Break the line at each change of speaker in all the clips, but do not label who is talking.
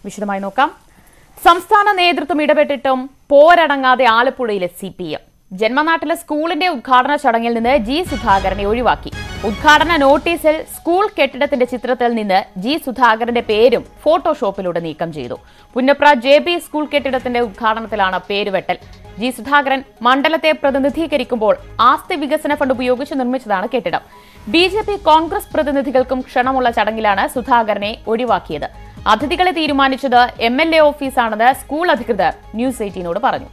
വിശദമായി നോക്കാം സംസ്ഥാന നേതൃത്വം ഇടപെട്ടിട്ടും പോരടങ്ങാതെ ആലപ്പുഴയിലെ സി പി എം ജന്മനാട്ടിലെ സ്കൂളിന്റെ ഉദ്ഘാടന ചടങ്ങിൽ നിന്ന് ജി സുധാകരനെ ഒഴിവാക്കി ഉദ്ഘാടന നോട്ടീസിൽ സ്കൂൾ കെട്ടിടത്തിന്റെ ചിത്രത്തിൽ നിന്ന് ജി സുധാകരന്റെ പേരും ഫോട്ടോഷോപ്പിലൂടെ നീക്കം ചെയ്തു പുന്നപ്ര ജെ ബി സ്കൂൾ കെട്ടിടത്തിന്റെ ഉദ്ഘാടനത്തിലാണ് പേരുവെട്ടൽ ജി സുധാകരൻ മണ്ഡലത്തെ പ്രതിനിധീകരിക്കുമ്പോൾ ആസ്തി വികസന ഫണ്ട് ഉപയോഗിച്ച് നിർമ്മിച്ചതാണ് കെട്ടിടം ബി ജെ പി കോൺഗ്രസ് പ്രതിനിധികൾക്കും ക്ഷണമുള്ള ചടങ്ങിലാണ് സുധാകരനെ ഒഴിവാക്കിയത് അതിഥികളെ തീരുമാനിച്ചത് എം എൽ എ ഓഫീസാണെന്ന് സ്കൂൾ അധികൃതർ ന്യൂസ് എയ്റ്റീനോട് പറഞ്ഞു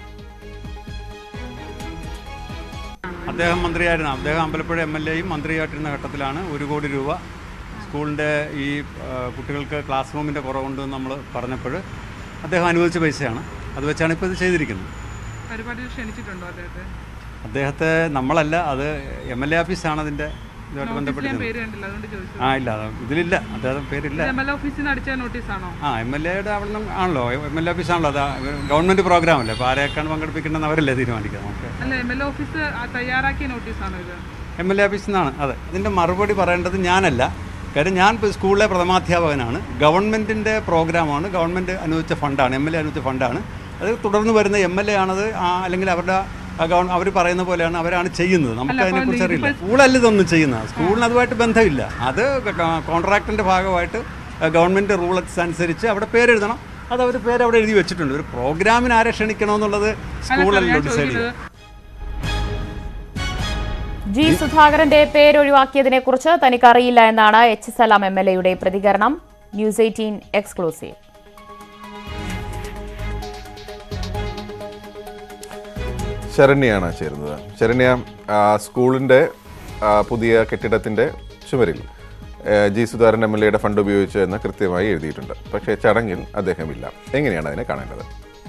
അദ്ദേഹം മന്ത്രിയായിരുന്നു അദ്ദേഹം അമ്പലപ്പുഴ എം എൽ എയും മന്ത്രിയായിട്ടിരുന്ന ഘട്ടത്തിലാണ് ഒരു കോടി രൂപ സ്കൂളിൻ്റെ ഈ ആ, കുട്ടികൾക്ക് ക്ലാസ് റൂമിൻ്റെ കുറവുണ്ടെന്ന് നമ്മൾ പറഞ്ഞപ്പോൾ അദ്ദേഹം അനുവദിച്ച പൈസയാണ് അത് വെച്ചാണ് ഇപ്പോൾ ഇത് ചെയ്തിരിക്കുന്നത്
പരിപാടിയിൽ ക്ഷണിച്ചിട്ടുണ്ടോ അദ്ദേഹത്തെ
അദ്ദേഹത്തെ നമ്മളല്ല അത് എം എൽ എ ഓഫീസാണ് അതിൻ്റെ ഇതുമായിട്ട്
നോട്ടീസിൽ ഞാൻ
ബന്ധപ്പെട്ടിരുന്നത്
പേര് കണ്ടില്ല അതുകൊണ്ട് ചോദിച്ചു
ആ ഇല്ല അത് ഇതിലില്ല അദ്ദേഹം പേരില്ല
എം എൽ ഓഫീസിൽ നിന്ന് അടിച്ച നോട്ടീസാണോ
ആ എം എൽ എയുടെ അവിടെ നിന്ന് ആണല്ലോ എം എൽ എ ഓഫീസാണല്ലോ അത് ഗവൺമെൻറ് പ്രോഗ്രാം അല്ലേ അപ്പോൾ ആരെയൊക്കെയാണ് പങ്കെടുപ്പിക്കേണ്ടതെന്ന് അവരല്ലേ തീരുമാനിക്കുക നമുക്ക്
അല്ല എം എൽ ഓഫീസ് ആ തയ്യാറാക്കിയ നോട്ടീസാണോ ഇത്
എം എൽ എ ഓഫീസിൽ നിന്നാണ് അതെ ഇതിൻ്റെ മറുപടി പറയേണ്ടത് ഞാനല്ല കാര്യം ഞാൻ ഇപ്പോൾ സ്കൂളിലെ പ്രഥമാധ്യാപകനാണ് ഗവൺമെൻറ്റിൻ്റെ പ്രോഗ്രാമാണ് ഗവൺമെൻറ് അനുവദിച്ച ഫണ്ടാണ് എം എൽ എ അനുവദിച്ച ഫണ്ടാണ് അത് തുടർന്ന് വരുന്ന എം എൽ എ ആണത് ആ അല്ലെങ്കിൽ അവരുടെ അവർ പറയുന്ന പോലെയാണ് അവരാണ് ചെയ്യുന്നത് നമുക്ക് അതിനെക്കുറിച്ച് അറിയില്ല സ്കൂളല്ല ഇതൊന്നും ചെയ്യുന്നത് സ്കൂളിന് അതുമായിട്ട് ബന്ധമില്ല അത് കോൺട്രാക്റ്റിൻ്റെ ഭാഗമായിട്ട് ഗവൺമെൻറ് റൂൾസ് അനുസരിച്ച് അവിടെ പേരെഴുതണം അത് അവർ പേര് അവിടെ എഴുതി വെച്ചിട്ടുണ്ട് ഒരു പ്രോഗ്രാമിന് ആരെ ക്ഷണിക്കണമെന്നുള്ളത് സ്കൂളല്ലോ ഡിസൈഡ് ചെയ്യുക
ജി സുധാകരന്റെ പേരൊഴിവാക്കിയതിനെ കുറിച്ച് തനിക്കറിയില്ല എന്നാണ് എച്ച് സലാം എം എൽ എയുടെ പ്രതികരണം ന്യൂസ് എയ്റ്റീൻ എക്സ്ക്ലൂസീവ്
ശരണ്യാണ് ചേരുന്നത് ശരണ്യ ആ, സ്കൂളിന്റെ ആ, പുതിയ കെട്ടിടത്തിന്റെ ചുമരിൽ ആ, ജി സുധാകരൻ എം എൽ എയുടെ ഫണ്ട് ഉപയോഗിച്ചു എന്ന് കൃത്യമായി എഴുതിയിട്ടുണ്ട് പക്ഷേ ചടങ്ങിൽ അദ്ദേഹമില്ല എങ്ങനെയാണ് അതിനെ കാണേണ്ടത്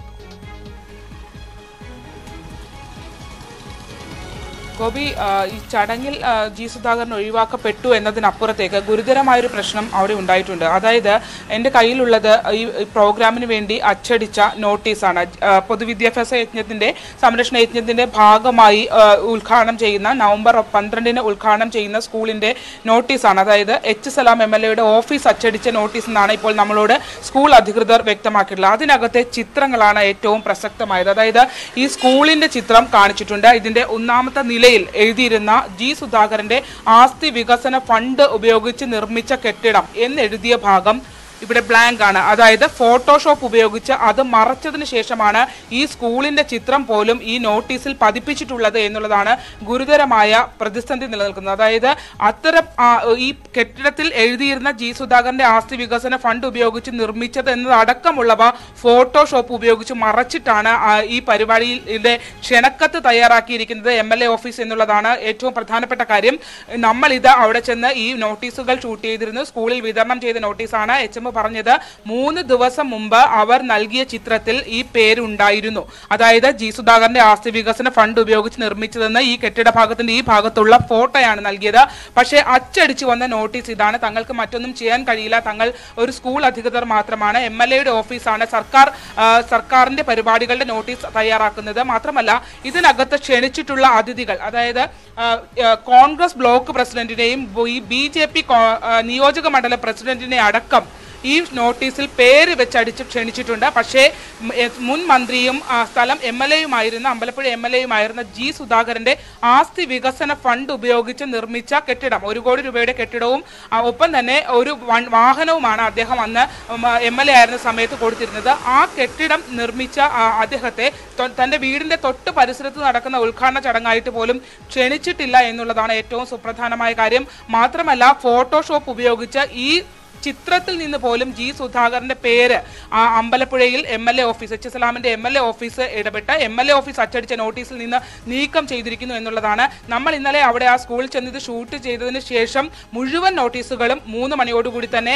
ഗോപി ആ, ഈ ചടങ്ങിൽ ആ, ജി സുധാകരൻ ഒഴിവാക്കപ്പെട്ടു എന്നതിനപ്പുറത്തേക്ക് ഗുരുതരമായൊരു പ്രശ്നം അവിടെ ഉണ്ടായിട്ടുണ്ട് അതായത് എൻ്റെ കയ്യിലുള്ളത് ഈ ഈ പ്രോഗ്രാമിന് വേണ്ടി അച്ചടിച്ച നോട്ടീസാണ് ആ, പൊതുവിദ്യാഭ്യാസ യജ്ഞത്തിൻ്റെ സംരക്ഷണ യജ്ഞത്തിൻ്റെ ഭാഗമായി ആ, ഉദ്ഘാടനം ചെയ്യുന്ന നവംബർ പന്ത്രണ്ടിന് ഉദ്ഘാടനം ചെയ്യുന്ന സ്കൂളിൻ്റെ നോട്ടീസാണ് അതായത് എച്ച് സലാം എം എൽ എയുടെ ഓഫീസ് അച്ചടിച്ച നോട്ടീസ് എന്നാണ് ഇപ്പോൾ നമ്മളോട് സ്കൂൾ അധികൃതർ വ്യക്തമാക്കിയിട്ടുള്ളത് അതിനകത്തെ ചിത്രങ്ങളാണ് ഏറ്റവും പ്രസക്തമായത് അതായത് ഈ സ്കൂളിന്റെ ചിത്രം കാണിച്ചിട്ടുണ്ട് ഇതിന്റെ ഒന്നാമത്തെ നിലയിൽ എഴുതിയിരുന്ന ജി സുധാകരന്റെ ആസ്തി വികസന ഫണ്ട് ഉപയോഗിച്ച് നിർമ്മിച്ച കെട്ടിടം എന്നെഴുതിയ ഭാഗം ഇവിടെ ബ്ലാങ്ക് ആണ് അതായത് ഫോട്ടോഷോപ്പ് ഉപയോഗിച്ച് അത് മറച്ചതിന് ശേഷമാണ് ഈ സ്കൂളിന്റെ ചിത്രം പോലും ഈ നോട്ടീസിൽ പതിപ്പിച്ചിട്ടുള്ളത് എന്നുള്ളതാണ് ഗുരുതരമായ പ്രതിസന്ധി നിലനിൽക്കുന്നത് അതായത് അത്തരം ആ, ഈ കെട്ടിടത്തിൽ എഴുതിയിരുന്ന ജി സുധാകരന്റെ ആസ്തി വികസന ഫണ്ട് ഉപയോഗിച്ച് നിർമ്മിച്ചത് എന്നതടക്കമുള്ളവ ഫോട്ടോഷോപ്പ് ഉപയോഗിച്ച് മറച്ചിട്ടാണ് ആ, ഈ പരിപാടിയുടെ ക്ഷണക്കത്ത് തയ്യാറാക്കിയിരിക്കുന്നത് എം എൽ എ ഓഫീസ് എന്നുള്ളതാണ് ഏറ്റവും പ്രധാനപ്പെട്ട കാര്യം നമ്മൾ ഇത് അവിടെ ചെന്ന് ഈ നോട്ടീസുകൾ ഷൂട്ട് ചെയ്തിരുന്നു സ്കൂളിൽ വിതരണം ചെയ്ത നോട്ടീസാണ് എച്ച് എം പറഞ്ഞത് മൂന്ന് ദിവസം മുമ്പ് അവർ നൽകിയ ചിത്രത്തിൽ ഈ പേരുണ്ടായിരുന്നു അതായത് ജി സുധാകരന്റെ ആസ്തി വികസന ഫണ്ട് ഉപയോഗിച്ച് നിർമ്മിച്ചതെന്ന് ഈ കെട്ടിട ഭാഗത്തിന്റെ ഈ ഭാഗത്തുള്ള ഫോട്ടോയാണ് നൽകിയത് പക്ഷേ അച്ചടിച്ചു വന്ന നോട്ടീസ് ഇതാണ് തങ്ങൾക്ക് മറ്റൊന്നും ചെയ്യാൻ കഴിയില്ല തങ്ങൾ ഒരു സ്കൂൾ അധികൃതർ മാത്രമാണ് എം എൽ എയുടെ ഓഫീസാണ് സർക്കാർ ആ, സർക്കാരിന്റെ പരിപാടികളുടെ നോട്ടീസ് തയ്യാറാക്കുന്നത് മാത്രമല്ല ഇതിനകത്ത് ക്ഷണിച്ചിട്ടുള്ള അതിഥികൾ അതായത് ആ, ആ, കോൺഗ്രസ് ബ്ലോക്ക് പ്രസിഡന്റിനെയും ബി ജെ പി നിയോജക മണ്ഡലം പ്രസിഡന്റിനെ അടക്കം ഈ നോട്ടീസിൽ പേര് വെച്ചടിച്ച് ക്ഷണിച്ചിട്ടുണ്ട് പക്ഷേ ഉം, എ, മുൻ മന്ത്രിയും ആ, സ്ഥലം എം എൽ എയുമായിരുന്ന അമ്പലപ്പുഴ എം എൽ എയുമായിരുന്ന ജി സുധാകരന്റെ ആസ്തി വികസന ഫണ്ട് ഉപയോഗിച്ച് നിർമ്മിച്ച കെട്ടിടം ഒരു കോടി രൂപയുടെ കെട്ടിടവും ആ, ഒപ്പം തന്നെ ഒരു വൺ- വാഹനവുമാണ് അദ്ദേഹം അന്ന് എം എൽ എ ആയിരുന്ന സമയത്ത് കൊടുത്തിരുന്നത് ആ കെട്ടിടം നിർമ്മിച്ച ആ, അദ്ദേഹത്തെ തൊ- തന്റെ വീടിന്റെ തൊട്ട് പരിസരത്ത് നടക്കുന്ന ഉദ്ഘാടന ചടങ്ങായിട്ട് പോലും ക്ഷണിച്ചിട്ടില്ല എന്നുള്ളതാണ് ഏറ്റവും സുപ്രധാനമായ കാര്യം മാത്രമല്ല ഫോട്ടോഷോപ്പ് ഉപയോഗിച്ച് ഈ ചിത്രത്തിൽ നിന്ന് പോലും ജി സുധാകരന്റെ പേര് ആ അമ്പലപ്പുഴയിൽ M L A office H സലാമിന്റെ എം എൽ എ ഓഫീസ് ഇടപെട്ട് എം എൽ എ ഓഫീസ് അച്ചടിച്ച നോട്ടീസിൽ നിന്ന് നീക്കം ചെയ്തിരിക്കുന്നു എന്നുള്ളതാണ് നമ്മൾ ഇന്നലെ അവിടെ ആ സ്കൂളിൽ ചെന്ന് ഇത് ഷൂട്ട് ചെയ്തതിന് ശേഷം മുഴുവൻ നോട്ടീസുകളും മൂന്ന് മണിയോടുകൂടി തന്നെ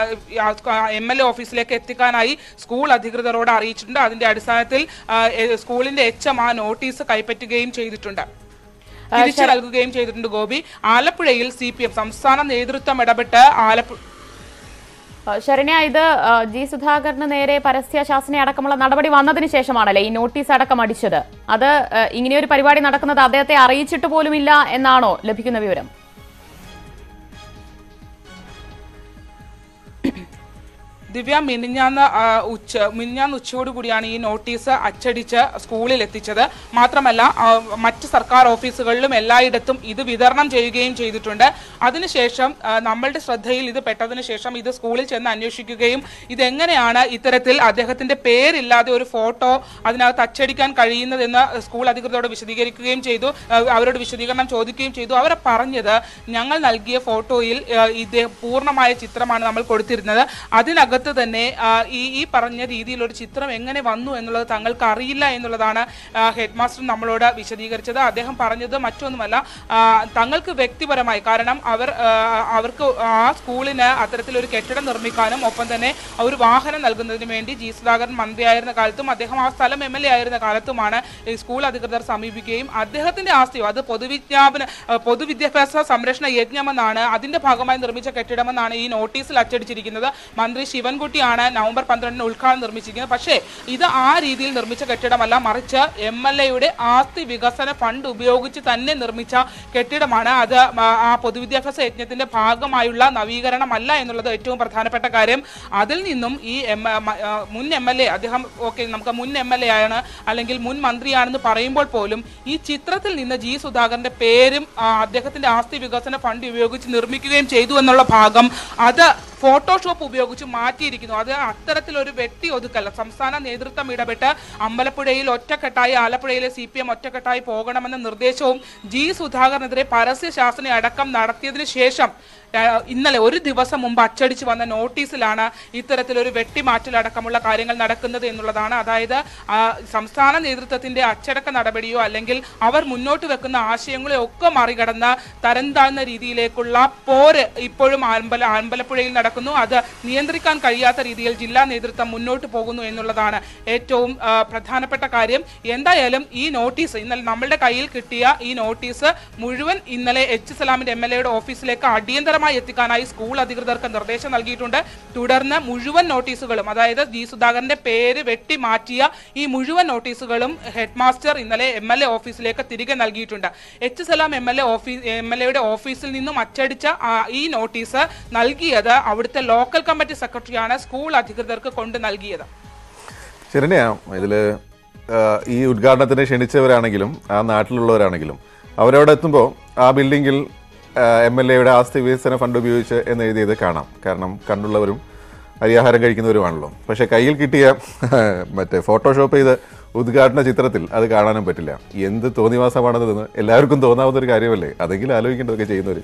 എം എൽ എ ഓഫീസിലേക്ക് എത്തിക്കാനായി സ്കൂൾ അധികൃതരോട് അറിയിച്ചിട്ടുണ്ട് അതിന്റെ അടിസ്ഥാനത്തിൽ ആ, എ- സ്കൂളിന്റെ എച്ച് എം ആ നോട്ടീസ് കൈപ്പറ്റുകയും ചെയ്തിട്ടുണ്ട് തിരിച്ചു നൽകുകയും ചെയ്തിട്ടുണ്ട് ഗോപി ആലപ്പുഴയിൽ സി പി എം സംസ്ഥാന നേതൃത്വം ഇടപെട്ട് ആലപ്പുഴ
ആ, ശരണ്യ ഇത് ആ, ജി സുധാകരന് നേരെ പരസ്യ ശാസന അടക്കമുള്ള നടപടി വന്നതിന് ശേഷമാണല്ലേ ഈ നോട്ടീസ് അടക്കം അടിച്ചത് അത് ആ, ഇങ്ങനെയൊരു പരിപാടി നടക്കുന്നത് അദ്ദേഹത്തെ അറിയിച്ചിട്ട് പോലുമില്ല എന്നാണോ ലഭിക്കുന്ന വിവരം
ദിവ്യ മിനിഞ്ഞാന്ന് ആ, ഉച്ച മിനിഞ്ഞാന്ന് ഉച്ചയോടുകൂടിയാണ് ഈ നോട്ടീസ് അച്ചടിച്ച് സ്കൂളിൽ എത്തിച്ചത് മാത്രമല്ല ആ, മറ്റ് സർക്കാർ ഓഫീസുകളിലും എല്ലായിടത്തും ഇത് വിതരണം ചെയ്യുകയും ചെയ്തിട്ടുണ്ട് അതിനുശേഷം ആ, നമ്മളുടെ ശ്രദ്ധയിൽ ഇത് പെട്ടതിന് ശേഷം ഇത് സ്കൂളിൽ ചെന്ന് അന്വേഷിക്കുകയും ഇതെങ്ങനെയാണ് ഇത്തരത്തിൽ അദ്ദേഹത്തിന്റെ പേരില്ലാതെ ഒരു ഫോട്ടോ അതിനകത്ത് അച്ചടിക്കാൻ കഴിയുന്നതെന്ന് സ്കൂൾ അധികൃതരോട് വിശദീകരിക്കുകയും ചെയ്തു ആ, അവരോട് വിശദീകരണം ചോദിക്കുകയും ചെയ്തു അവർ പറഞ്ഞത് ഞങ്ങൾ നൽകിയ ഫോട്ടോയിൽ ആ, ഇത് പൂർണ്ണമായ ചിത്രമാണ് നമ്മൾ കൊടുത്തിരുന്നത് അതിനകത്ത് തന്നെ ആ, ഈ ഈ പറഞ്ഞ രീതിയിൽ ഒരു ചിത്രം എങ്ങനെ വന്നു എന്നുള്ളത് തങ്ങൾക്ക് അറിയില്ല എന്നുള്ളതാണ് ഹെഡ് മാസ്റ്റർ നമ്മളോട് വിശദീകരിച്ചത് അദ്ദേഹം പറഞ്ഞത് മറ്റൊന്നുമല്ല ആ, തങ്ങൾക്ക് വ്യക്തിപരമായി കാരണം അവർ ആ, അവർക്ക് ആ സ്കൂളിന് അത്തരത്തിലൊരു കെട്ടിടം നിർമ്മിക്കാനും ഒപ്പം തന്നെ ഒരു വാഹനം നൽകുന്നതിന് വേണ്ടി ജി സുധാകരൻ മന്ത്രിയായിരുന്ന കാലത്തും അദ്ദേഹം ആ സ്ഥലം എം എൽ എ ആയിരുന്ന കാലത്തുമാണ് ഈ സ്കൂൾ അധികൃതർ സമീപിക്കുകയും അദ്ദേഹത്തിന്റെ ആസ്തിയോ അത് പൊതുവിജ്ഞാപന ആ, പൊതുവിദ്യാഭ്യാസ സംരക്ഷണ യജ്ഞമെന്നാണ് അതിന്റെ ഭാഗമായി നിർമ്മിച്ച കെട്ടിടമെന്നാണ് ഈ നോട്ടീസിൽ അച്ചടിച്ചിരിക്കുന്നത് മന്ത്രി ശിവൻകുട്ടിയാണ് നവംബർ പന്ത്രണ്ടിന് ഉദ്ഘാടനം നിർമ്മിച്ചിരിക്കുന്നത് പക്ഷേ ഇത് ആ രീതിയിൽ നിർമ്മിച്ച കെട്ടിടമല്ല മറിച്ച് എം എൽ എയുടെ ആസ്തി വികസന ഫണ്ട് ഉപയോഗിച്ച് തന്നെ നിർമ്മിച്ച കെട്ടിടമാണ് അത് ആ- ആ പൊതുവിദ്യാഭ്യാസ യജ്ഞത്തിന്റെ ഭാഗമായുള്ള നവീകരണമല്ല എന്നുള്ളത് ഏറ്റവും പ്രധാനപ്പെട്ട കാര്യം അതിൽ നിന്നും ഈ എം മ- ആ, മുൻ എം എൽ എ അദ്ദേഹം ഓക്കെ നമുക്ക് മുൻ എം എൽ എ ആണ് അല്ലെങ്കിൽ മുൻ മന്ത്രിയാണെന്ന് പറയുമ്പോൾ പോലും ഈ ചിത്രത്തിൽ നിന്ന് ജി സുധാകരന്റെ പേരും ആ, അദ്ദേഹത്തിന്റെ ആസ്തി വികസന ഫണ്ട് ഉപയോഗിച്ച് നിർമ്മിക്കുകയും ചെയ്തു എന്നുള്ള ഭാഗം അത് ഫോട്ടോഷോപ്പ് ഉപയോഗിച്ച് മാറ്റിയിരിക്കുന്നു അത് അത്തരത്തിലൊരു വെട്ടി ഒതുക്കല്ല സംസ്ഥാന നേതൃത്വം ഇടപെട്ട് അമ്പലപ്പുഴയിൽ ഒറ്റക്കെട്ടായി ആലപ്പുഴയിലെ സി പി എം ഒറ്റക്കെട്ടായി പോകണമെന്ന നിർദ്ദേശവും ജി സുധാകരനെതിരെ പരസ്യ ശാസന അടക്കം നടത്തിയതിനു ശേഷം ആ, ഇന്നലെ ഒരു ദിവസം മുമ്പ് അച്ചടിച്ചു വന്ന നോട്ടീസിലാണ് ഇത്തരത്തിലൊരു വെട്ടിമാറ്റലടക്കമുള്ള കാര്യങ്ങൾ നടക്കുന്നത് എന്നുള്ളതാണ് അതായത് ആ, സംസ്ഥാന നേതൃത്വത്തിന്റെ അച്ചടക്ക നടപടിയോ അല്ലെങ്കിൽ അവർ മുന്നോട്ട് വെക്കുന്ന ആശയങ്ങളെ ഒക്കെ മറികടന്ന് തരം താഴ്ന്ന രീതിയിലേക്കുള്ള പോര് ഇപ്പോഴും അമ്പല അമ്പലപ്പുഴയിൽ നടക്കുന്നു അത് നിയന്ത്രിക്കാൻ കഴിയാത്ത രീതിയിൽ ജില്ലാ നേതൃത്വം മുന്നോട്ട് പോകുന്നു എന്നുള്ളതാണ് ഏറ്റവും ആ, പ്രധാനപ്പെട്ട കാര്യം എന്തായാലും ഈ നോട്ടീസ് ഇന്നലെ നമ്മളുടെ കയ്യിൽ കിട്ടിയ ഈ നോട്ടീസ് മുഴുവൻ ഇന്നലെ എച്ച് സലാമിന്റെ എം എൽ എയുടെ ഓഫീസിലേക്ക് അടിയന്തരമായി എത്തിക്കാനായി സ്കൂൾ അധികൃതർക്ക് നിർദ്ദേശം നൽകിയിട്ടുണ്ട് തുടർന്ന് മുഴുവൻ നോട്ടീസുകളും അതായത് ജി സുധാകരന്റെ പേര് വെട്ടി മാറ്റിയ ഈ മുഴുവൻ നോട്ടീസുകളും ഹെഡ് മാസ്റ്റർ ഇന്നലെ എം എൽ എ ഓഫീസിലേക്ക് തിരികെ നൽകിയിട്ടുണ്ട് H Salam M L A office M L എയുടെ ഓഫീസിൽ നിന്നും അച്ചടിച്ച ആ, ഈ നോട്ടീസ് നൽകിയത് അവിടുത്തെ ലോക്കൽ കമ്മിറ്റി സെക്രട്ടറിയാണ് സ്കൂൾ അധികൃതർക്ക് കൊണ്ട് നൽകിയത്
ശരണ്യ ഇതില് ആ, ഈ ഉദ്ഘാടനത്തിന് ക്ഷണിച്ചവരാണെങ്കിലും ആ നാട്ടിലുള്ളവരാണെങ്കിലും അവരവിടെ എത്തുമ്പോൾ ആ ബിൽഡിങ്ങിൽ എം എൽ എയുടെ ആസ്തി വികസന ഫണ്ട് ഉപയോഗിച്ച് എന്ന് എഴുതിയത് കാണാം കാരണം കണ്ടുള്ളവരും അരിയാഹാരം കഴിക്കുന്നവരുമാണല്ലോ പക്ഷെ കയ്യിൽ കിട്ടിയ മറ്റേ ഫോട്ടോഷോപ്പ് ചെയ്ത് ഉദ്ഘാടന ചിത്രത്തിൽ അത് കാണാനും പറ്റില്ല എന്ത് തോന്നിവാസമാണെന്ന് എല്ലാവർക്കും തോന്നാവുന്ന ഒരു കാര്യമല്ലേ അതെങ്കിലും ആലോചിക്കേണ്ടതൊക്കെ ചെയ്യുന്നവർ